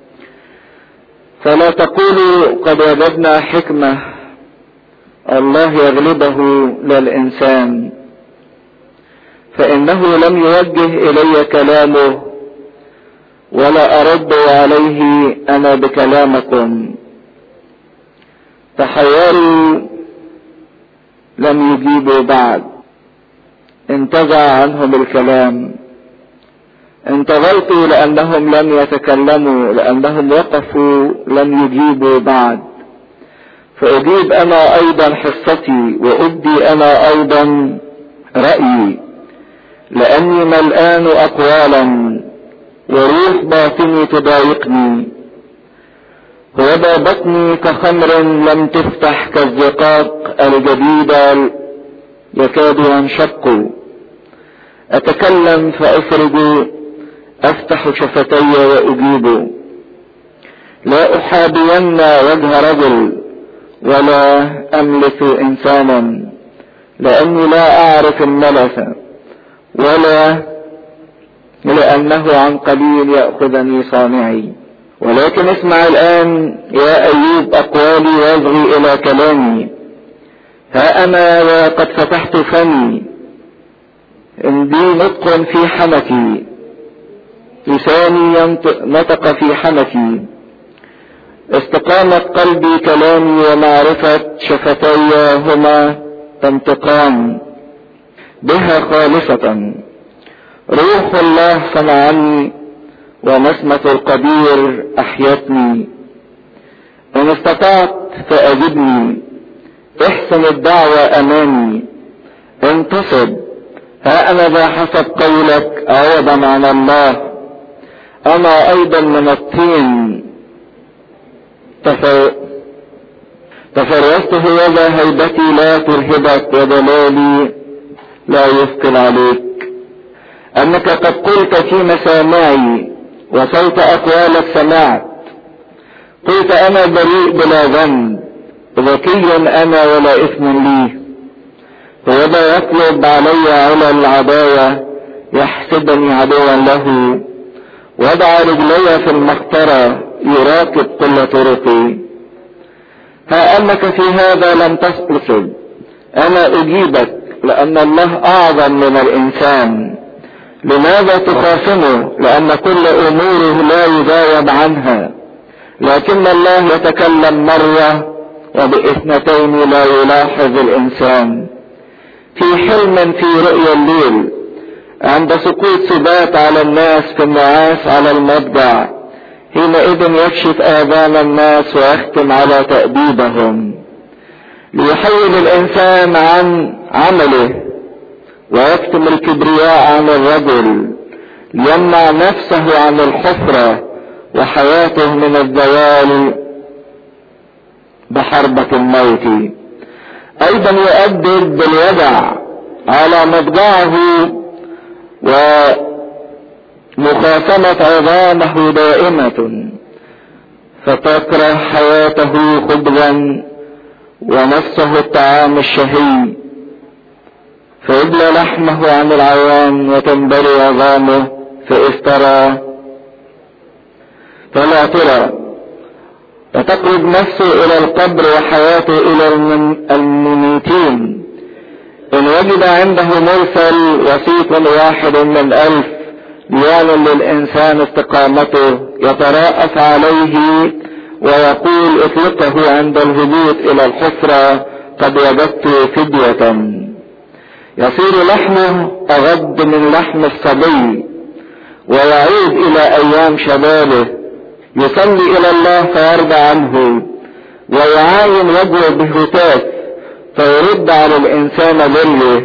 فلا تقولوا قد وجدنا حكمة الله يغلبه للإنسان فإنه لم يوجه إلي كلامه ولا أرد عليه أنا بكلامكم تحيروا لم يجيبوا بعد انتزع عنهم الكلام انتظرت لانهم لم يتكلموا لانهم وقفوا لم يجيبوا بعد فاجيب انا ايضا حصتي وابدي انا ايضا رايي لاني ملآن اقوالا وروح باطني تضايقني وذا بطني كخمر لم تفتح كالزقاق الجديدة يكاد ينشق أتكلم فأفرج أفتح شفتي وأجيب لا أحابين وجه رجل ولا أملك إنسانا لأني لا أعرف الملث ولا لأنه عن قليل يأخذني صانعي ولكن اسمع الآن يا أيوب أقوالي واصغي إلى كلامي ها أنا وقد فتحت فمي عندي نطق في حنكي لساني نطق في حنكي استقامت قلبي كلامي ومعرفة شفتي هما تنطقان بها خالصة روح الله صنعني ونسمة القدير أحيتني إن استطعت فأجبني احسن الدعوة أمامي انتصب ها أنا ذا حسب قولك عوضا عن الله أنا أيضا من الطين تفر... تفرست هوذا هيبتي لا ترهبك ودلالي لا يثقل عليك أنك قد قلت في مسامعي وصوت أقوالك سمعت قلت أنا بريء بلا ذنب ذكي أنا ولا إثم لي وذا يطلب علي على العداوة يحسبني عدوا له وضع رجلي في المقطرة يراقب كل طرقي ها أنك في هذا لم تسقط أنا أجيبك لأن الله أعظم من الإنسان لماذا تخاصمه لأن كل أموره لا يجاوب عنها لكن الله يتكلم مرة وباثنتين لا يلاحظ الإنسان في حلم في رؤيا الليل عند سقوط سبات على الناس في النعاس على المضجع حينئذ يكشف آذان الناس ويختم على تأديبهم ليحول الإنسان عن عمله ويكتم الكبرياء عن الرجل ليمنع نفسه عن الحفرة وحياته من الزوال بحربة الموت ايضا يؤدب بالوجع على مضجعه ومخاصمة عظامه دائمة فتكره حياته خبزا ونفسه الطعام الشهي فيبلى لحمه عن العوام وتنبري عظامه فافترى فلا ترى فتقرب نفسه الى القبر وحياته الى المميتين ان وجد عنده مرسل وسيط واحد من الف ليعلن للانسان استقامته يتراءف عليه ويقول اطلقه عند الهبوط الى الحفرة قد وجدت فدية يصير لحمه اغض من لحم الصبي ويعود الى ايام شبابه يصلي الى الله فيرضى عنه ويعاين وجهه بهتاف فيرد على الانسان ذله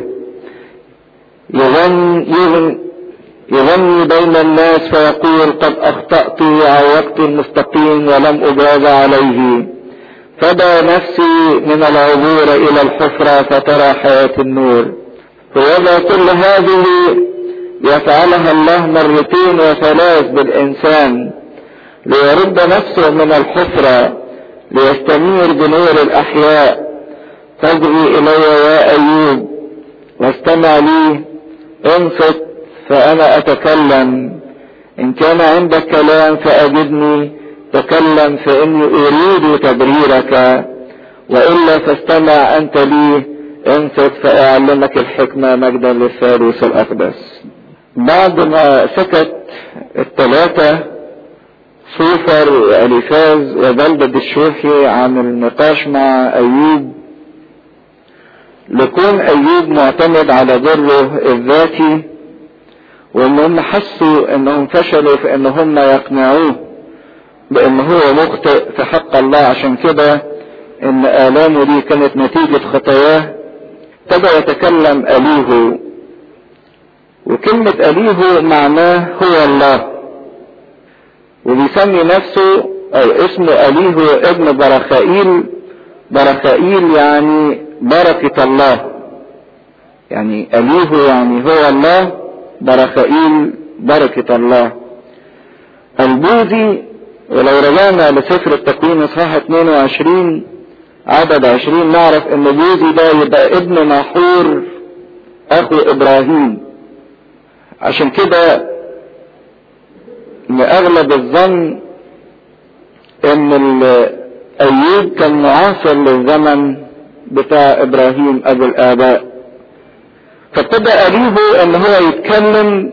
يغني, يغني, يغني بين الناس فيقول قد اخطأت وعوقت المستقيم ولم اجاز عليه فدى نفسي من العبور الى الحفرة فترى حياة النور ولا كل هذه يفعلها الله مرتين وثلاث بالإنسان ليرد نفسه من الحفرة ليستنير بنور الأحياء تجري إلي يا أيوب واستمع لي انصت فأنا أتكلم إن كان عندك كلام فأجبني تكلم فإني أريد تبريرك وإلا فاستمع أنت لي انصت فأعلمك الحكمة مجدا للثالوث الأقدس بعد ما سكت الثلاثة صوفر وأليفاز وبلدة الشوحي عن النقاش مع أيوب لكون أيوب معتمد على بره الذاتي وإنهم حسوا إنهم فشلوا في إن هم يقنعوه بإن هو مخطئ في حق الله عشان كده إن آلامه دي كانت نتيجة خطاياه ابتدى يتكلم أليه وكلمة أليه معناه هو الله وبيسمي نفسه أو اسمه أليه ابن برخائيل برخائيل يعني بركة الله يعني أليه يعني هو الله برخائيل بركة الله البوذي ولو رجعنا لسفر التكوين اصحاح 22 عدد 20 نعرف ان بوذي ده يبقى ابن ناحور اخو ابراهيم عشان كده لاغلب الظن ان ايوب كان معاصر للزمن بتاع ابراهيم ابو الاباء فابتدى ابيه ان هو يتكلم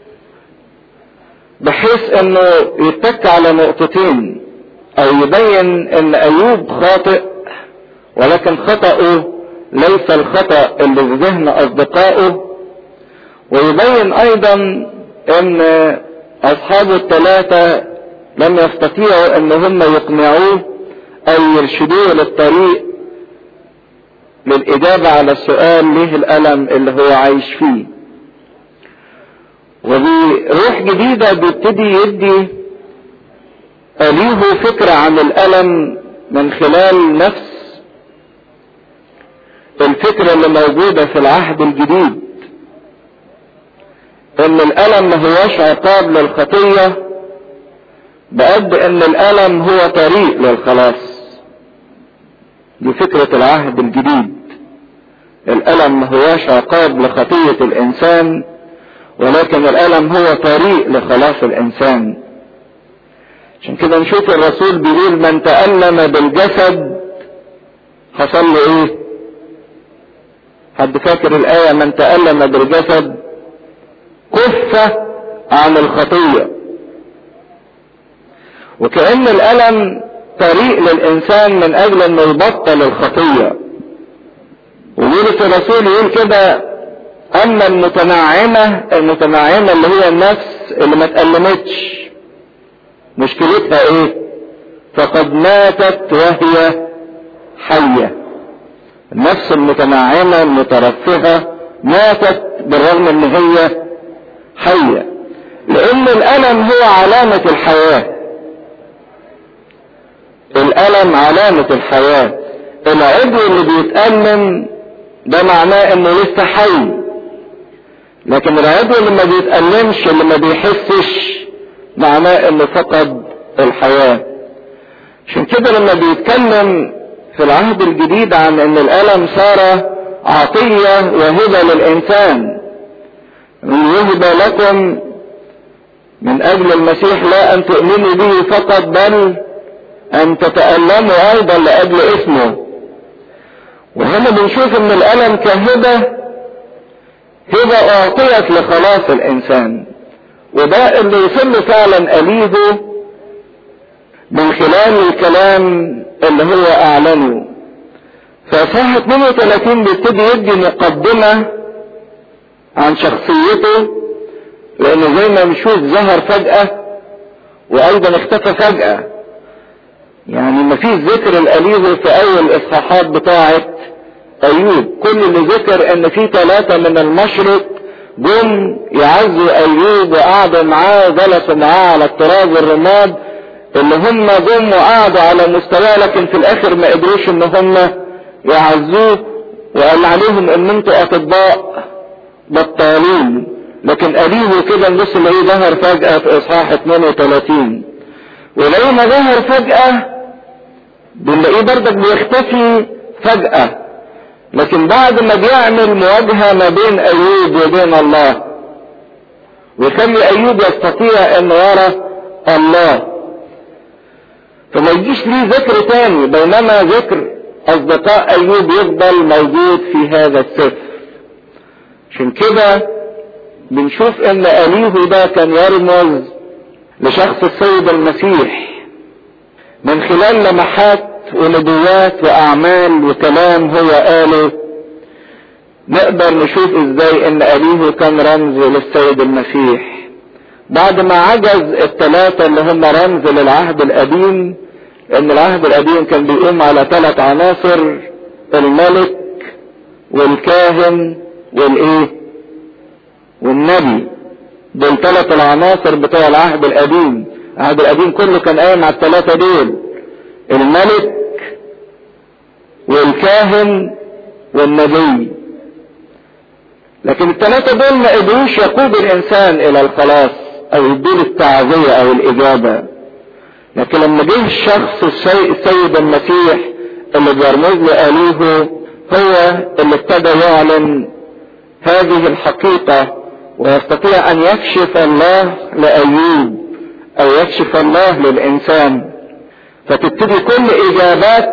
بحيث انه يتك على نقطتين او يبين ان ايوب خاطئ ولكن خطأه ليس الخطأ اللي في ذهن اصدقائه ويبين ايضا ان اصحابه الثلاثة لم يستطيعوا ان هم يقنعوه او يرشدوه للطريق للاجابة على السؤال ليه الالم اللي هو عايش فيه وبروح جديدة بيبتدي يدي أليه فكرة عن الألم من خلال نفس الفكرة اللي موجودة في العهد الجديد ان الألم ما هوش عقاب للخطية بقد ان الألم هو طريق للخلاص دي فكرة العهد الجديد الألم ما هوش عقاب لخطية الإنسان ولكن الألم هو طريق لخلاص الإنسان عشان كده نشوف الرسول بيقول من تألم بالجسد حصل له ايه حد فاكر الآية من تألم بالجسد كف عن الخطية وكأن الألم طريق للإنسان من أجل أنه يبطل الخطية وبولس الرسول يقول كده اما المتنعمة المتنعمة اللي هي النفس اللي ما تألمتش مشكلتها ايه فقد ماتت وهي حية النفس المتنعمة المترفهة ماتت بالرغم ان هي حية لان الالم هو علامة الحياة الالم علامة الحياة العضو اللي بيتألم ده معناه انه لسه حي لكن العضو اللي ما بيتألمش اللي ما بيحسش معناه انه فقد الحياة عشان كده لما بيتكلم في العهد الجديد عن ان الالم صار عطية وهبة للانسان من يهب لكم من اجل المسيح لا ان تؤمنوا به فقط بل ان تتألموا ايضا لاجل اسمه وهنا بنشوف ان الالم كهبة هبة اعطيت لخلاص الانسان وده اللي يصل فعلا اليه من خلال الكلام اللي هو اعلنه فصح 32 بيبتدي يدي مقدمة عن شخصيته لانه زي ما بنشوف ظهر فجأة وايضا اختفى فجأة يعني ما فيش ذكر الاليه في اول الاصحاحات بتاعه ايوب كل اللي ذكر ان في ثلاثة من المشرق جم يعزوا ايوب وقعدوا معاه جلسوا معاه على الطراز الرماد اللي هم جم وقعدوا على مستواه لكن في الاخر ما قدروش ان هم يعزوه وقال عليهم ان انتوا اطباء بطالين لكن قاليه كده نبص نلاقيه ظهر فجأة في اصحاح 32 ولو ما ظهر فجأة بنلاقيه بردك بيختفي فجأة لكن بعد ما بيعمل مواجهة ما بين ايوب وبين الله ويخلي ايوب يستطيع انه يرى الله فما يجيش ليه ذكر تاني بينما ذكر اصدقاء ايوب يفضل موجود في هذا السفر عشان كده بنشوف ان اليه ده كان يرمز لشخص السيد المسيح من خلال لمحات ونبوات واعمال وكلام هو قاله نقدر نشوف ازاي ان ابيه كان رمز للسيد المسيح بعد ما عجز الثلاثة اللي هم رمز للعهد القديم ان العهد القديم كان بيقوم على ثلاث عناصر الملك والكاهن والايه والنبي دول ثلاث العناصر بتوع العهد القديم العهد القديم كله كان قايم على الثلاثة دول الملك والكاهن والنبي لكن الثلاثة دول ما قدروش يقود الانسان الى الخلاص او يديله التعزية او الاجابة لكن لما جه الشخص السيد المسيح اللي بيرمز لآليه هو اللي ابتدى يعلن هذه الحقيقة ويستطيع ان يكشف الله لأيوب او يكشف الله للانسان فتبتدي كل اجابات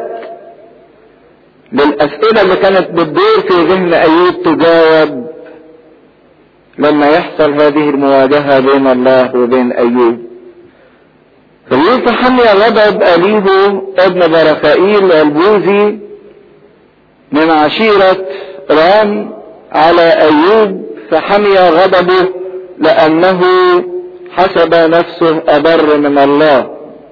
للاسئلة اللي كانت بتدور في ذهن ايوب تجاوب لما يحصل هذه المواجهة بين الله وبين ايوب فيوسف حمي غضب أليه ابن برخائيل البوزي من عشيرة رام على أيوب فحمي غضبه لأنه حسب نفسه أبر من الله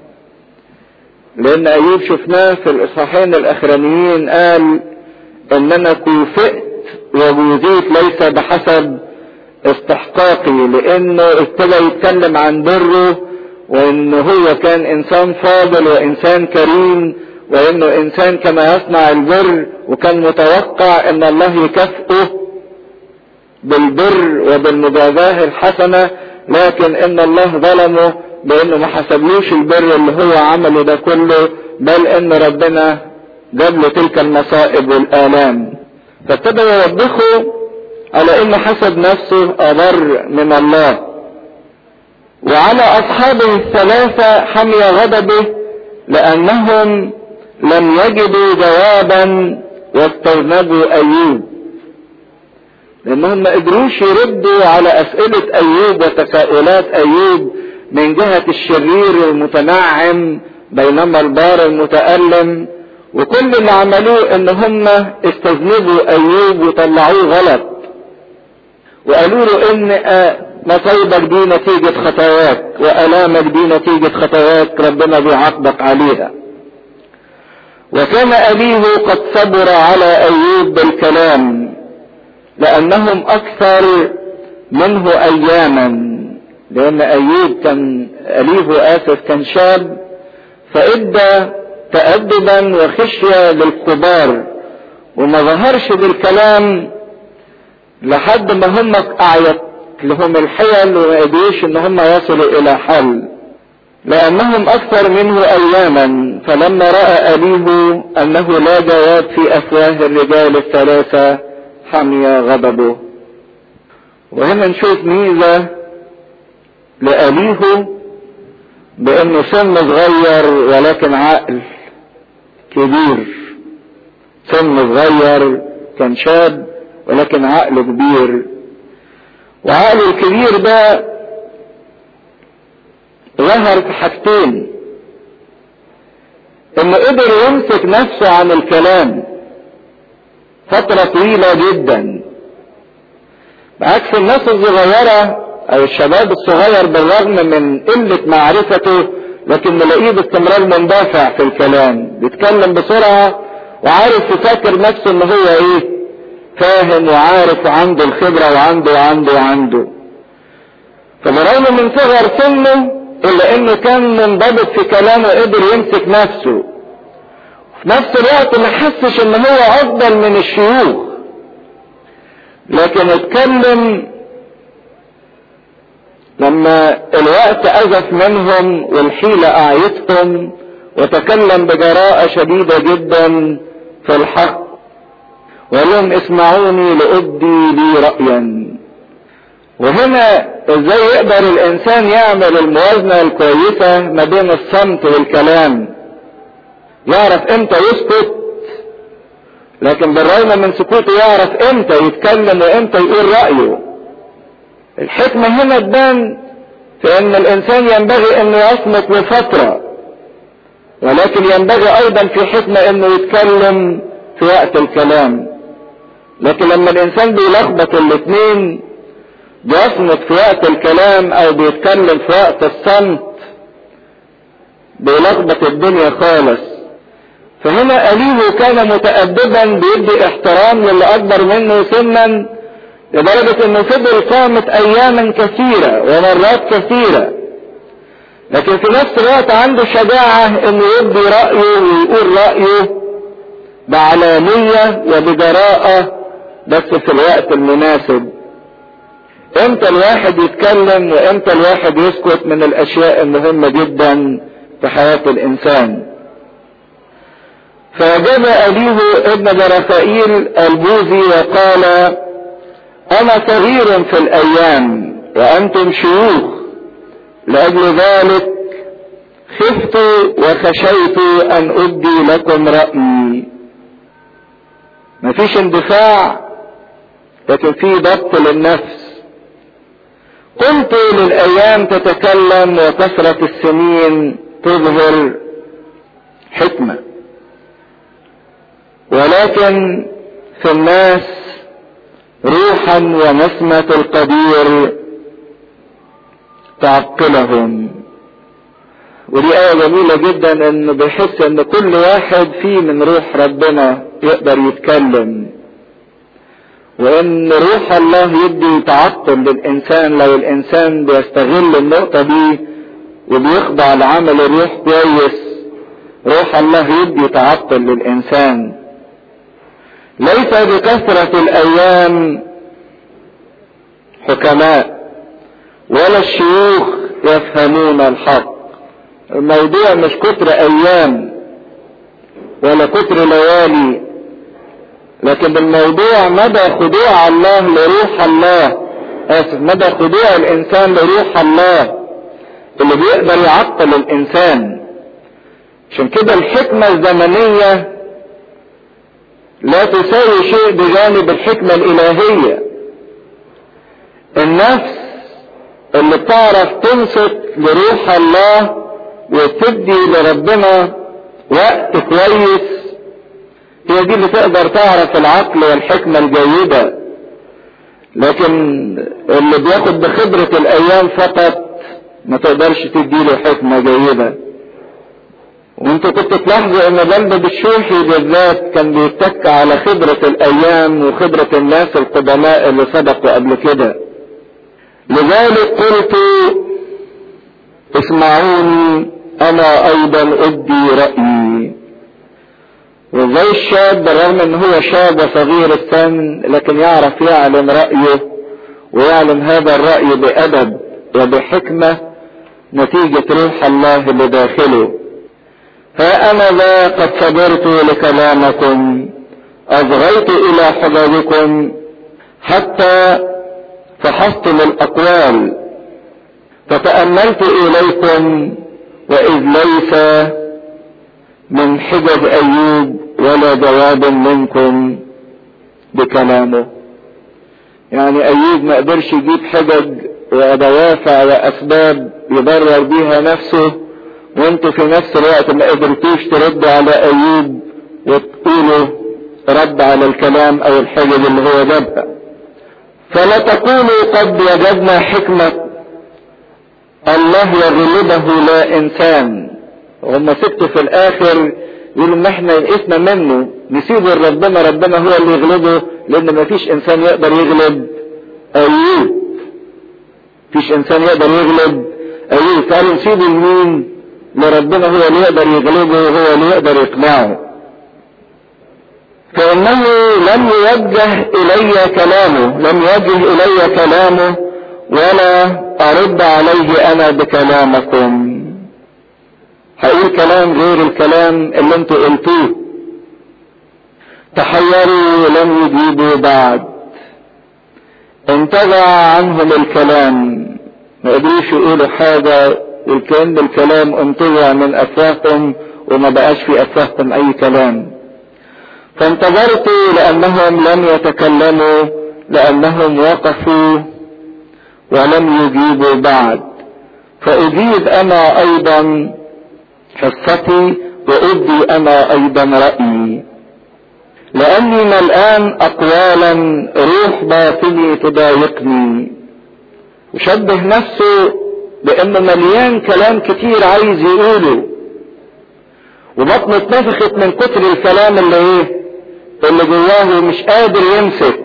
لأن أيوب شفناه في الإصحاحين الأخرانيين قال إن أنا كوفئت وجوزيت ليس بحسب استحقاقي لأنه ابتدى يتكلم عن بره وان هو كان انسان فاضل وانسان كريم وانه انسان كما يصنع البر وكان متوقع ان الله يكافئه بالبر وبالمجازاه الحسنه لكن ان الله ظلمه بانه ما حسبلوش البر اللي هو عمله ده كله بل ان ربنا جاب له تلك المصائب والالام فابتدى يوبخه على انه حسب نفسه اضر من الله وعلى اصحابه الثلاثة حمي غضبه لانهم لم يجدوا جوابا واستذنبوا ايوب لانهم ما قدروش يردوا على اسئلة ايوب وتساؤلات ايوب من جهة الشرير المتنعم بينما البار المتألم وكل اللي عملوه ان هم استذنبوا ايوب وطلعوه غلط وقالوا له ان مصايبك دي نتيجة خطاياك وألامك دي نتيجة خطاياك ربنا بيعاقبك عليها وكان أبيه قد صبر على أيوب بالكلام لأنهم أكثر منه أياما لأن أيوب كان أليه آسف كان شاب فإدى تأدبا وخشية للكبار وما ظهرش بالكلام لحد ما هم أعيت لهم الحيل وما قدروش ان هم يصلوا الى حل لانهم اكثر منه اياما فلما راى ابيه انه لا جواب في افواه الرجال الثلاثه حمي غضبه وهنا نشوف ميزه لابيه بانه سن صغير ولكن عقل كبير سن صغير كان شاب ولكن عقله كبير وعقله الكبير ده ظهر في حاجتين انه قدر يمسك نفسه عن الكلام فترة طويلة جدا بعكس الناس الصغيرة او الشباب الصغير بالرغم من قلة معرفته لكن نلاقيه باستمرار مندفع في الكلام بيتكلم بسرعة وعارف يفكر نفسه ان هو ايه فاهم وعارف وعنده الخبرة وعنده وعنده وعنده فبرغم من صغر سنه الا انه كان منضبط في كلامه قدر يمسك نفسه في نفس الوقت ما حسش ان هو افضل من الشيوخ لكن اتكلم لما الوقت ازف منهم والحيلة اعيتهم وتكلم بجراءة شديدة جدا في الحق وقال لهم اسمعوني لأبدي لي رأيا وهنا ازاي يقدر الانسان يعمل الموازنة الكويسة ما بين الصمت والكلام يعرف امتى يسكت لكن بالرغم من سكوته يعرف امتى يتكلم وامتى يقول رأيه الحكمة هنا تبان فان الانسان ينبغي انه يصمت لفترة ولكن ينبغي ايضا في حكمة انه يتكلم في وقت الكلام لكن لما الانسان بيلخبط الاثنين بيصمت في وقت الكلام او بيتكلم في وقت الصمت بيلخبط الدنيا خالص فهنا أليه كان متأدبا بيدي احترام للي أكبر منه سنا لدرجة انه فضل صامت اياما كثيرة ومرات كثيرة لكن في نفس الوقت عنده شجاعة انه يدي رأيه ويقول رأيه بعلانية وبجراءة بس في الوقت المناسب امتى الواحد يتكلم وامتى الواحد يسكت من الاشياء المهمة جدا في حياة الانسان فجاب أبيه ابن برفائيل البوذي وقال أنا صغير في الأيام وأنتم شيوخ لأجل ذلك خفت وخشيت أن أبدي لكم رأيي مفيش اندفاع لكن في ضبط للنفس قلت للأيام تتكلم وكثرة السنين تظهر حكمة ولكن في الناس روحا ونسمة القدير تعقلهم ودي آية جميلة جدا انه بيحس ان كل واحد فيه من روح ربنا يقدر يتكلم وان روح الله يدي تعطل للانسان لو الانسان بيستغل النقطة دي وبيخضع لعمل الروح كويس روح الله يدي تعطل للانسان ليس بكثرة الايام حكماء ولا الشيوخ يفهمون الحق الموضوع مش كتر ايام ولا كتر ليالي لكن الموضوع مدى خضوع الله لروح الله اسف مدى خضوع الانسان لروح الله اللي بيقدر يعطل الانسان عشان كده الحكمة الزمنية لا تساوي شيء بجانب الحكمة الالهية النفس اللي بتعرف تنصت لروح الله وتدي لربنا وقت كويس هي دي اللي تقدر تعرف العقل والحكمة الجيدة لكن اللي بياخد بخبرة الايام فقط ما تقدرش تديله حكمة جيدة وانتوا كنتوا تلاحظوا ان بلد بالشوحي بالذات كان بيتك على خبرة الايام وخبرة الناس القدماء اللي سبقوا قبل كده لذلك قلت اسمعوني انا ايضا ادي رأيي وزي الشاب بالرغم ان هو شاب صغير السن لكن يعرف يعلم رأيه ويعلم هذا الرأي بأدب وبحكمة نتيجة روح الله اللي داخله فأنا ذا قد صبرت لكلامكم أصغيت إلى حججكم حتى فحصتم الأقوال فتأملت إليكم وإذ ليس من حجج أيوب ولا جواب منكم بكلامه يعني أيوب ما قدرش يجيب حجج ودوافع وأسباب يبرر بيها نفسه وانتوا في نفس الوقت ما قدرتوش تردوا على أيوب وتقولوا رد على الكلام أو الحجج اللي هو جابها فلا تقولوا قد وجدنا حكمة الله يغلبه لا انسان هم سكتوا في الاخر يقولوا ان احنا يئسنا منه نسيبه لربنا ربنا هو اللي يغلبه لان مفيش انسان يقدر يغلب ايوب مفيش انسان يقدر يغلب ايوب تعالوا نسيبه لمين لربنا هو اللي يقدر يغلبه هو اللي يقدر يقنعه فانه لم يوجه الي كلامه لم يوجه الي كلامه ولا ارد عليه انا بكلامكم هقول كلام غير الكلام اللي انتوا قلتوه تحيروا لم يجيبوا بعد انتزع عنهم الكلام ما قدروش يقولوا حاجة والكلام بالكلام انتزع من افواههم وما بقاش في افواههم اي كلام فانتظرت لانهم لم يتكلموا لانهم وقفوا ولم يجيبوا بعد فأجيب أنا أيضا حصتي وأبدي أنا أيضا رأيي لأني ملآن أقوالا روح باطني تضايقني وشبه نفسه بأنه مليان كلام كتير عايز يقوله وبطنه اتنفخت من كتر الكلام اللي ايه اللي جواه مش قادر يمسك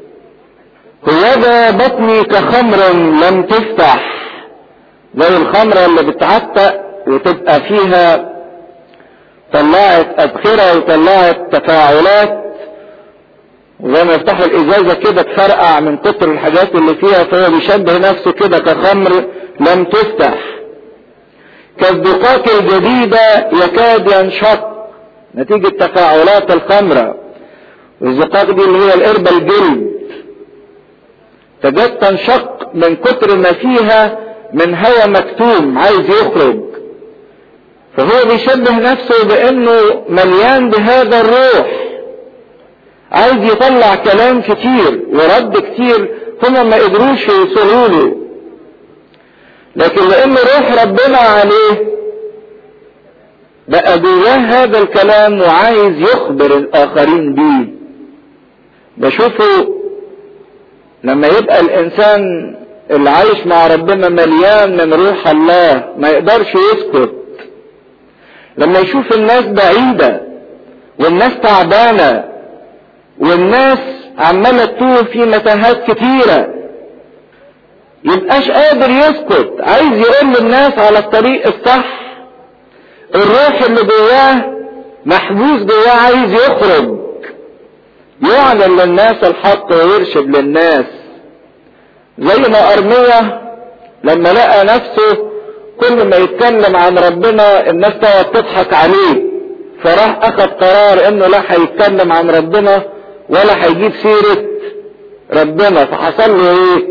هوذا بطني كخمر لم تفتح زي الخمرة اللي بتعتق وتبقى فيها طلعت أبخرة وطلعت تفاعلات وزي ما يفتحوا الإزازة كده تفرقع من كتر الحاجات اللي فيها فهو بيشبه نفسه كده كخمر لم تفتح كالدقاق الجديدة يكاد ينشق نتيجة تفاعلات الخمرة والزقاق دي اللي هي القربة الجلد تجد تنشق من كتر ما فيها من هوى مكتوم عايز يخرج فهو بيشبه نفسه بانه مليان بهذا الروح عايز يطلع كلام كتير ورد كتير هما ما قدروش يوصلوا له لكن لان روح ربنا عليه بقى جواه هذا الكلام وعايز يخبر الاخرين بيه بشوفه لما يبقى الانسان اللي عايش مع ربنا مليان من روح الله ما يقدرش يسكت لما يشوف الناس بعيدة والناس تعبانة والناس عمالة تتوه في متاهات كتيرة يبقاش قادر يسكت عايز يقول للناس على الطريق الصح الروح اللي جواه محبوس جواه عايز يخرج يعلن للناس الحق ويرشد للناس زي ما أرمية لما لقى نفسه كل ما يتكلم عن ربنا الناس تقعد تضحك عليه فراح أخذ قرار إنه لا هيتكلم عن ربنا ولا هيجيب سيرة ربنا فحصل له إيه؟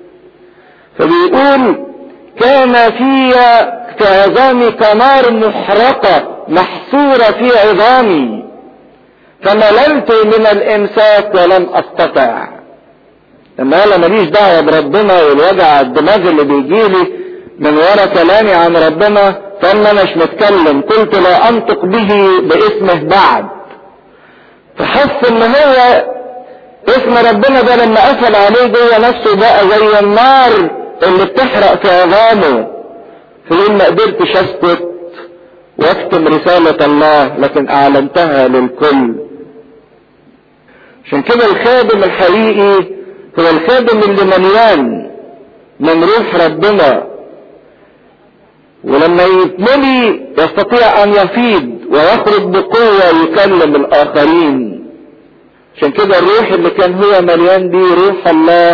فبيقول كان في في عظامي كنار محرقة محصورة في عظامي فمللت من الإمساك ولم أستطع لما انا ماليش دعوه بربنا والوجع الدماغ اللي بيجيلي من ورا كلامي عن ربنا فانا مش متكلم قلت لا انطق به باسمه بعد فحس ان هو اسم ربنا ده لما قفل عليه جوه نفسه بقى زي النار اللي بتحرق في عظامه فيقول ما قدرتش اسكت واكتم رسالة الله لكن اعلنتها للكل عشان كده الخادم الحقيقي هو الخادم اللي مليان من روح ربنا ولما يتملي يستطيع ان يفيض ويخرج بقوة يكلم الاخرين عشان كده الروح اللي كان هو مليان بيه روح الله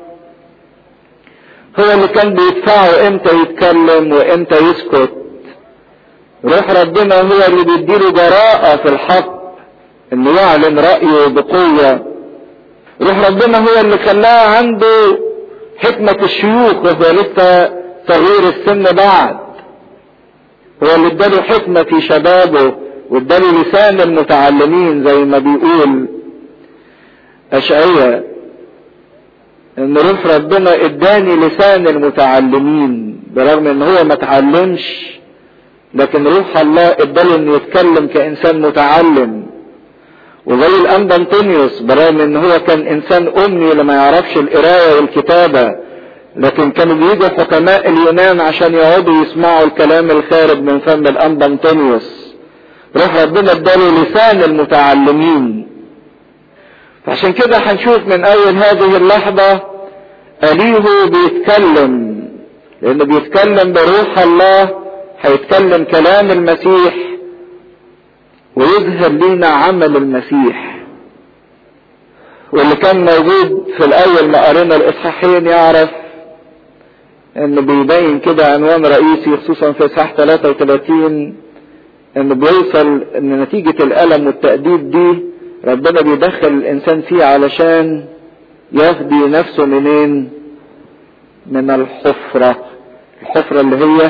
هو اللي كان بيدفعه امتى يتكلم وامتى يسكت روح ربنا هو اللي بيديله جراءة في الحق انه يعلن رأيه بقوة روح ربنا هو اللي خلاه عنده حكمة الشيوخ وهو لسه صغير السن بعد هو اللي اداله حكمة في شبابه واداله لسان المتعلمين زي ما بيقول أشعية ان روح ربنا اداني لسان المتعلمين برغم ان هو ما تعلمش لكن روح الله اداله انه يتكلم كانسان متعلم وزي الانبا انطونيوس برغم ان هو كان انسان امي لما يعرفش القرايه والكتابه لكن كانوا بيجوا حكماء اليونان عشان يقعدوا يسمعوا الكلام الخارج من فم الانبا انطونيوس روح ربنا اداله لسان المتعلمين فعشان كده هنشوف من اول هذه اللحظه اليهو بيتكلم لانه بيتكلم بروح الله هيتكلم كلام المسيح ويظهر لنا عمل المسيح واللي كان موجود في الاول ما قرينا الاصحاحين يعرف انه بيبين كده عنوان رئيسي خصوصا في اصحاح 33 انه بيوصل ان نتيجة الالم والتأديب دي ربنا بيدخل الانسان فيه علشان يفدي نفسه منين من الحفرة الحفرة اللي هي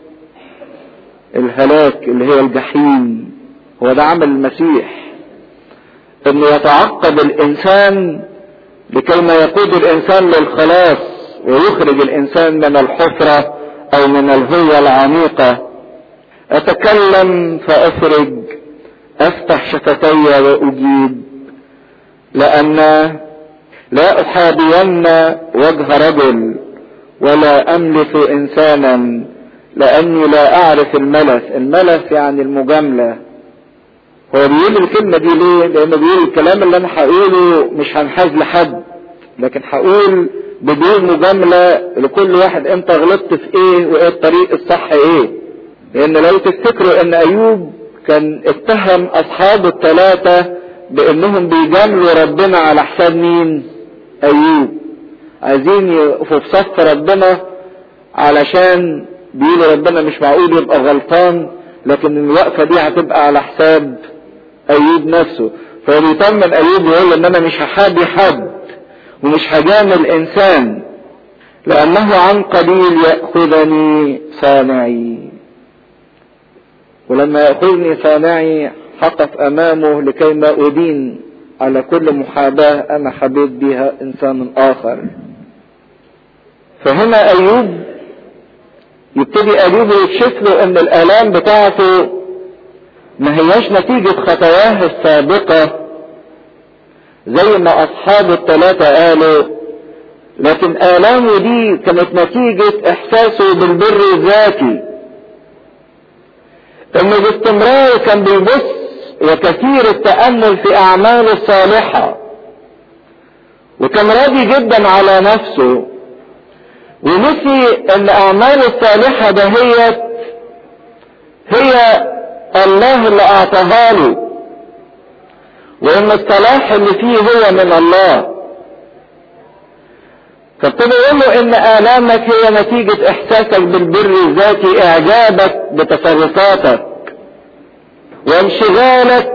الهلاك اللي هي الجحيم هو ده عمل المسيح انه يتعقب الانسان لكي ما يقود الانسان للخلاص ويخرج الانسان من الحفرة او من الهوة العميقة اتكلم فافرج افتح شفتي واجيب لان لا احابين وجه رجل ولا املك انسانا لاني لا اعرف الملث الملث يعني المجاملة هو بيقول الكلمة دي ليه لانه بيقول الكلام اللي انا هقوله مش هنحاز لحد لكن هقول بدون مجاملة لكل واحد انت غلطت في ايه وايه الطريق الصح ايه لان لو تفتكروا ان ايوب كان اتهم اصحابه الثلاثة بانهم بيجاملوا ربنا على حساب مين ايوب عايزين يقفوا في صف ربنا علشان بيقولوا ربنا مش معقول يبقى غلطان لكن الوقفة دي هتبقى على حساب ايوب نفسه فبيطمن ايوب يقول ان انا مش هحابي حد ومش هجامل انسان لانه عن قليل يأخذني صانعي ولما يأخذني صانعي حقف امامه لكي ما ادين على كل محاباة انا حبيت بها انسان اخر فهنا ايوب يبتدي ايوب يكشف له ان الالام بتاعته ما هياش نتيجة خطاياه السابقة زي ما اصحاب الثلاثة قالوا لكن الامه دي كانت نتيجة احساسه بالبر الذاتي انه باستمرار كان بيبص وكثير التأمل في اعماله الصالحة وكان راضي جدا على نفسه ونسي ان اعماله الصالحة دهيت هي الله اللي اعطاها له وان الصلاح اللي فيه هو من الله فابتدى يقول له ان الامك هي نتيجة احساسك بالبر الذاتي اعجابك بتصرفاتك وانشغالك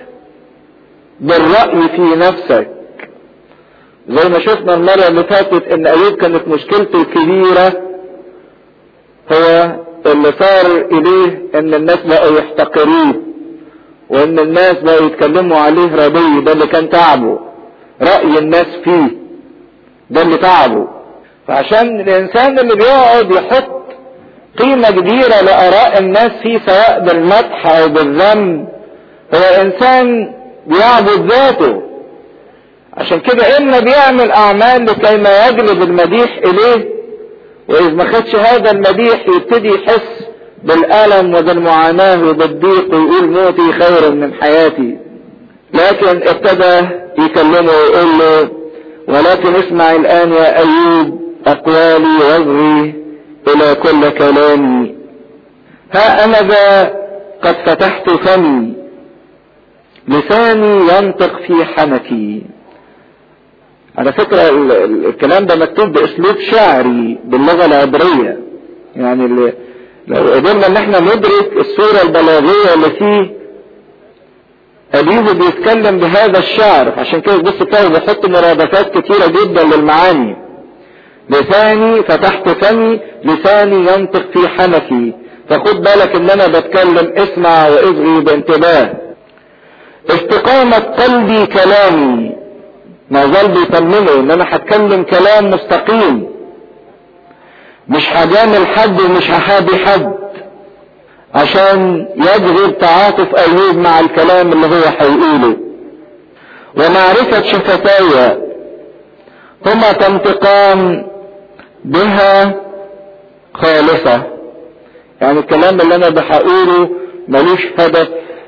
بالرأي في نفسك زي ما شفنا المرة اللي فاتت ان ايوب كانت مشكلته الكبيرة هو اللي صار اليه ان الناس بقوا يحتقروه وان الناس بقوا يتكلموا عليه ردي ده اللي كان تعبه رأي الناس فيه ده اللي تعبه فعشان الانسان اللي بيقعد يحط قيمة كبيرة لآراء الناس فيه سواء بالمدح او بالذم هو انسان بيعبد ذاته عشان كده اما بيعمل اعمال لكي ما يجلب المديح اليه واذ ما خدش هذا المديح يبتدي يحس بالالم وبالمعاناة وبالضيق ويقول موتي خير من حياتي لكن ابتدى يكلمه ويقول له ولكن اسمع الان يا ايوب اقوالي واصغي الى كل كلامي ها انا ذا قد فتحت فمي لساني ينطق في حنكي على فكرة الكلام ده مكتوب باسلوب شعري باللغة العبرية يعني اللي لو قدرنا ان احنا ندرك الصورة البلاغية اللي فيه أبيه بيتكلم بهذا الشعر عشان كده بص تلاقي بيحط مرادفات كتيرة جدا للمعاني لساني فتحت فمي لساني ينطق في حنكي فخد بالك ان انا بتكلم اسمع واصغي بانتباه استقامة قلبي كلامي ما زال بيطمنه ان انا هتكلم كلام مستقيم مش هجامل حد ومش هحابي حد عشان يجذب تعاطف ايوب مع الكلام اللي هو هيقوله ومعرفة شفتاي هما تنطقان بها خالصة يعني الكلام اللي انا بحقوله ملوش هدف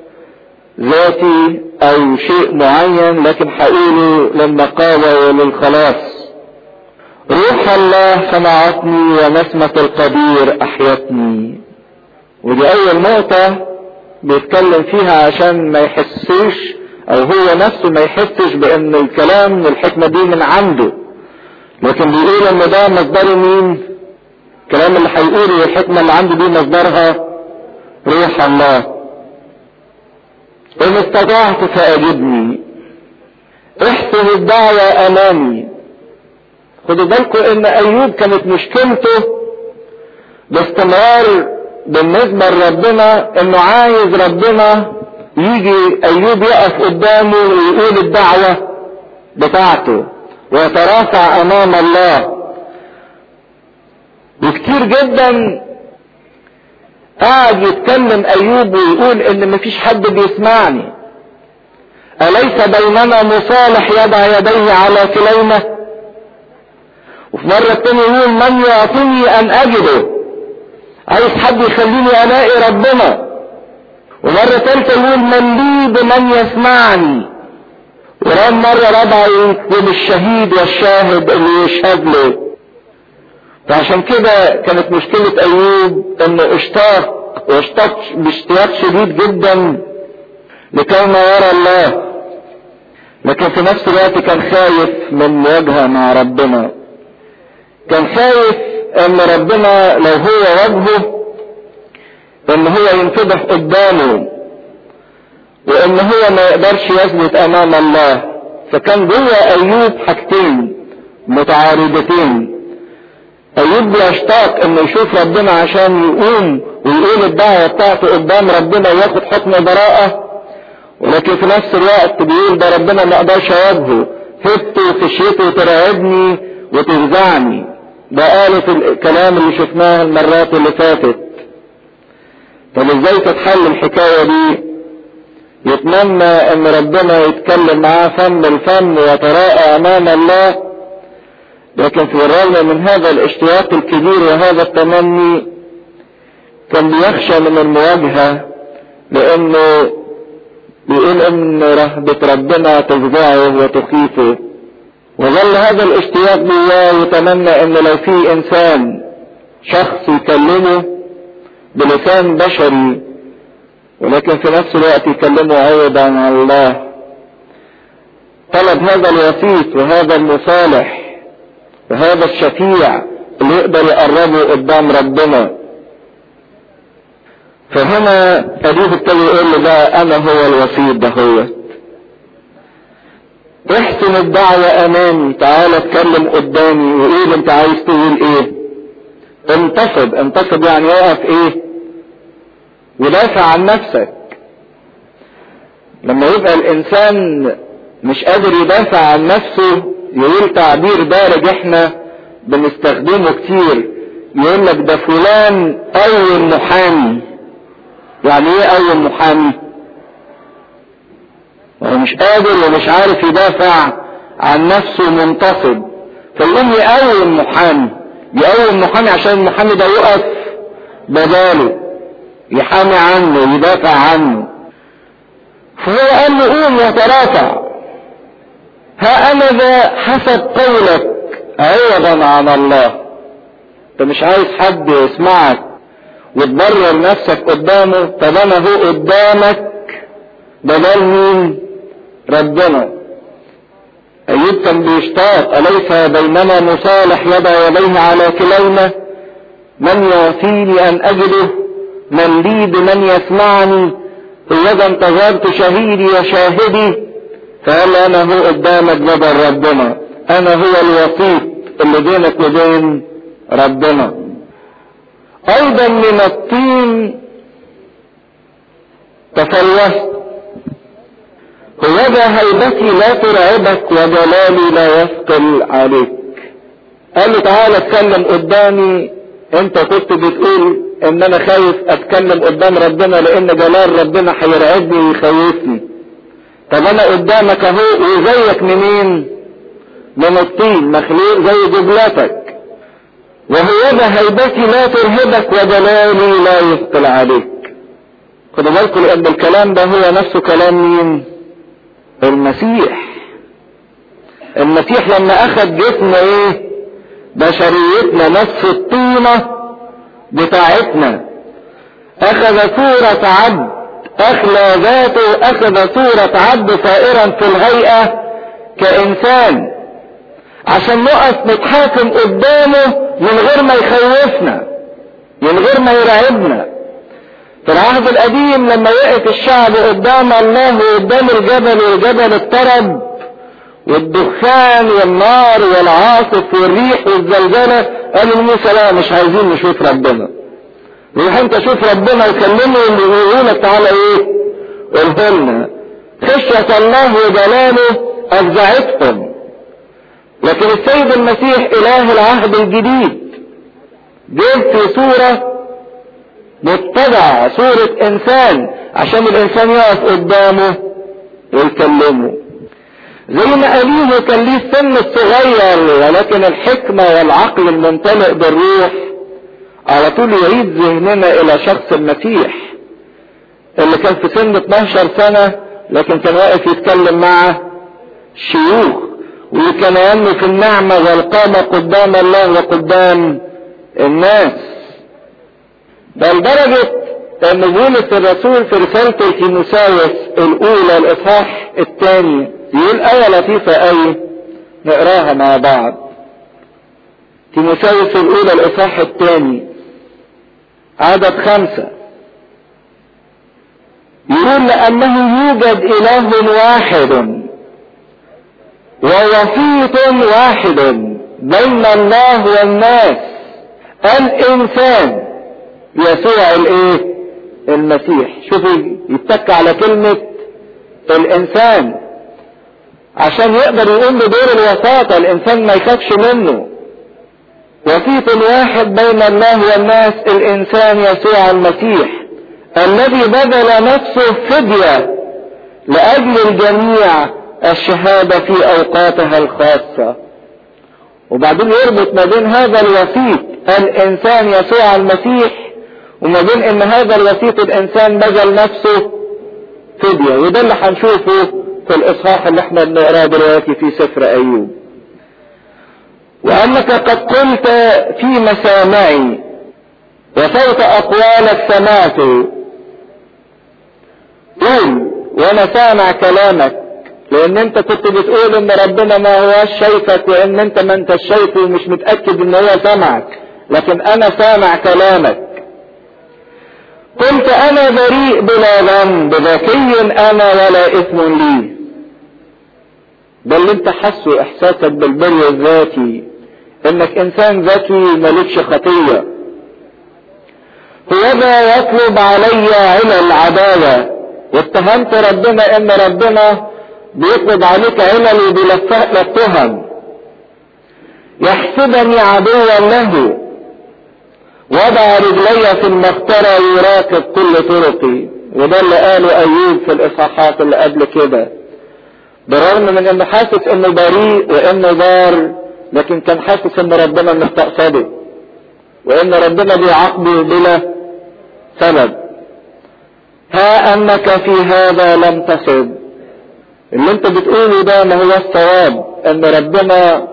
ذاتي او شيء معين لكن هقوله للنقاوة وللخلاص روح الله صنعتني ونسمة القدير احيتني ودي اول نقطة بيتكلم فيها عشان ما يحسوش او هو نفسه ما يحسش بان الكلام والحكمة دي من عنده لكن بيقول ان ده مصدره مين الكلام اللي هيقوله والحكمة اللي عنده دي مصدرها روح الله ان استطعت فاجبني احسن الدعوة امامي خدوا بالكم ان ايوب كانت مشكلته باستمرار بالنسبة لربنا انه عايز ربنا يجي ايوب يقف قدامه ويقول الدعوة بتاعته ويترافع امام الله وكتير جدا قاعد يتكلم ايوب ويقول ان مفيش حد بيسمعني اليس بيننا مصالح يضع يديه على كلينا وفي مرة تانية يقول من يعطيني ان اجده عايز حد يخليني الاقي ربنا ومرة تالتة يقول من لي بمن يسمعني ورام مرة رابعة يكتب الشهيد والشاهد اللي يشهد له فعشان كده كانت مشكلة ايوب انه اشتاق واشتاق باشتياق شديد جدا لكي ما يرى الله لكن في نفس الوقت كان خايف من مواجهة مع ربنا كان خايف ان ربنا لو هو وجهه ان هو ينفضح قدامه وان هو ما يقدرش يثبت امام الله فكان جوه ايوب حاجتين متعارضتين ايوب بيشتاق انه يشوف ربنا عشان يقوم ويقول الدعوة بتاعته قدام ربنا وياخد حكم براءة ولكن في نفس الوقت بيقول ده ربنا ما اقدرش اواجهه هبته وخشيته ترعبني وتفزعني ده قاله في الكلام اللي شفناه المرات اللي فاتت طب ازاي تتحل الحكاية دي يتمنى ان ربنا يتكلم معاه فم الفم وتراءى امام الله لكن في الرغم من هذا الاشتياق الكبير وهذا التمني كان بيخشى من المواجهة لانه بيقول ان رهبة ربنا تفزعه وتخيفه وظل هذا الاشتياق جواه يتمنى ان لو في انسان شخص يكلمه بلسان بشري ولكن في نفس الوقت يكلمه عوضا عن الله طلب هذا الوسيط وهذا المصالح وهذا الشفيع اللي يقدر يقربه قدام ربنا فهنا ابيه ابتدى يقول له بقى انا هو الوسيط ده هو احسن الدعوة امامي تعالى اتكلم قدامي وقول انت عايز تقول ايه انتصب انتصب يعني يقف ايه ودافع عن نفسك لما يبقى الانسان مش قادر يدافع عن نفسه يقول تعبير دارج احنا بنستخدمه كتير يقول لك ده فلان اول محامي يعني ايه اول محامي هو مش قادر ومش عارف يدافع عن نفسه منتصب فيقول لي اول محامي دي اول محامي عشان المحامي ده يقف بداله يحامي عنه يدافع عنه فهو قال له قوم وترافع ها انا ذا حسب قولك عوضا عن الله انت مش عايز حد يسمعك وتبرر نفسك قدامه طب انا هو قدامك بدل مين ربنا ايوب كان بيشتاق اليس بيننا مصالح يدع يديه على كلينا من يعطيني ان اجده من لي بمن يسمعني اذا انتظرت شهيدي وشاهدي فقال انا هو قدامك بدل ربنا انا هو الوسيط اللي بينك وبين ربنا ايضا من الطين تفلست هوذا هيبتي لا ترعبك وجلالي لا يثقل عليك قال له تعالى اتكلم قدامي انت كنت بتقول ان انا خايف اتكلم قدام ربنا لان جلال ربنا هيرعبني ويخوفني طب انا قدامك اهو وزيك منين من الطين مخلوق زي جبلتك وهوذا هيبتي لا ترهبك وجلالي لا يثقل عليك خدوا بالكم لان الكلام ده هو نفسه كلام مين المسيح المسيح لما اخذ جسم ايه بشريتنا نفس الطينة بتاعتنا اخذ صورة عبد اخلى ذاته اخذ صورة عبد صائرا في الهيئة كانسان عشان نقف نتحاكم قدامه من غير ما يخوفنا من غير ما يرعبنا في العهد القديم لما وقف الشعب قدام الله وقدام الجبل والجبل اضطرب والدخان والنار والعاصف والريح والزلزلة قالوا لموسى لا مش عايزين نشوف ربنا روح انت شوف ربنا وكلمه ويقول لك تعالى ايه قوله لنا خشية الله وجلاله افزعتهم لكن السيد المسيح اله العهد الجديد جه في صورة متبعة صورة انسان عشان الانسان يقف قدامه ويكلمه زي ما أبيه كان ليه السن الصغير ولكن الحكمة والعقل الممتلئ بالروح على طول يعيد ذهننا إلى شخص المسيح اللي كان في سن 12 سنة لكن كان واقف يتكلم مع شيوخ وكان ينمو في النعمة والقامة قدام الله وقدام الناس بل درجة ان بولس الرسول في رسالته لتيموساوس الاولى الاصحاح الثاني يقول آية لطيفة أوي نقراها مع بعض تيموساوس الأولى الإصحاح الثاني عدد خمسة يقول لأنه يوجد إله واحد ووسيط واحد بين الله والناس الإنسان يسوع الإيه؟ المسيح شوفوا يتك على كلمة الإنسان عشان يقدر يقوم بدور الوساطة الإنسان ما يخافش منه وسيط واحد بين الله والناس الإنسان يسوع المسيح الذي بذل نفسه فدية لأجل الجميع الشهادة في أوقاتها الخاصة وبعدين يربط ما بين هذا الوسيط الإنسان يسوع المسيح وما بين إن هذا الوسيط الإنسان بذل نفسه فدية وده اللي هنشوفه في الإصحاح اللي احنا بنقراه دلوقتي في سفر أيوب وأنك قد قلت في مسامعي وصوت أقوالك سمعته قول وأنا سامع كلامك لأن أنت كنت بتقول إن ربنا ما هوش شايفك وإن أنت ما أنت شايفه ومش متأكد إن هو سمعك لكن أنا سامع كلامك قلت أنا بريء بلا ذنب ذكي أنا ولا إثم لي ده اللي انت حاسه احساسك بالبر الذاتي انك انسان ذكي ملكش خطية هو ده يطلب علي علل عداوة واتهمت ربنا ان ربنا بيطلب عليك علل وبيلفق لك تهم يحسبني عدوا له وضع رجلي في المخترة يراقب كل طرقي وده اللي قاله ايوب في الاصحاحات اللي قبل كده بالرغم من انه حاسس انه بريء وانه ضار لكن كان حاسس ان ربنا مستقصده وان ربنا بيعاقبه بلا سبب ها انك في هذا لم تصب اللي انت بتقوله ده ما هو الصواب ان ربنا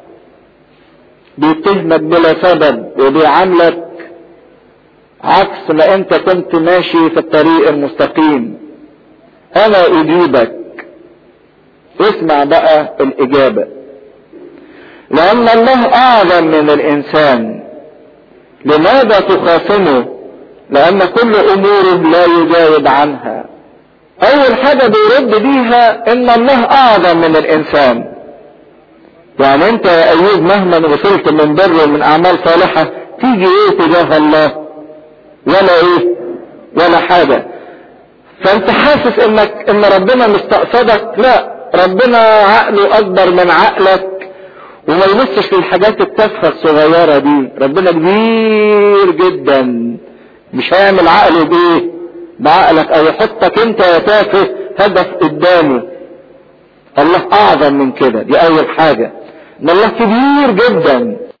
بيتهمك بلا سبب وبيعاملك عكس ما انت كنت ماشي في الطريق المستقيم انا اجيبك اسمع بقى الإجابة لأن الله أعظم من الإنسان لماذا تخاصمه لأن كل أموره لا يجاوب عنها أول حاجة بيرد بيها إن الله أعظم من الإنسان يعني أنت يا أيوب مهما وصلت من بر ومن أعمال صالحة تيجي إيه تجاه الله ولا إيه ولا حاجة فأنت حاسس إنك إن ربنا مستقصدك لا ربنا عقله اكبر من عقلك وما يبصش للحاجات التافهه الصغيره دي ربنا كبير جدا مش هيعمل عقله بايه بعقلك او يحطك انت يا تافه هدف قدامه الله اعظم من كده دي اول حاجه ان الله كبير جدا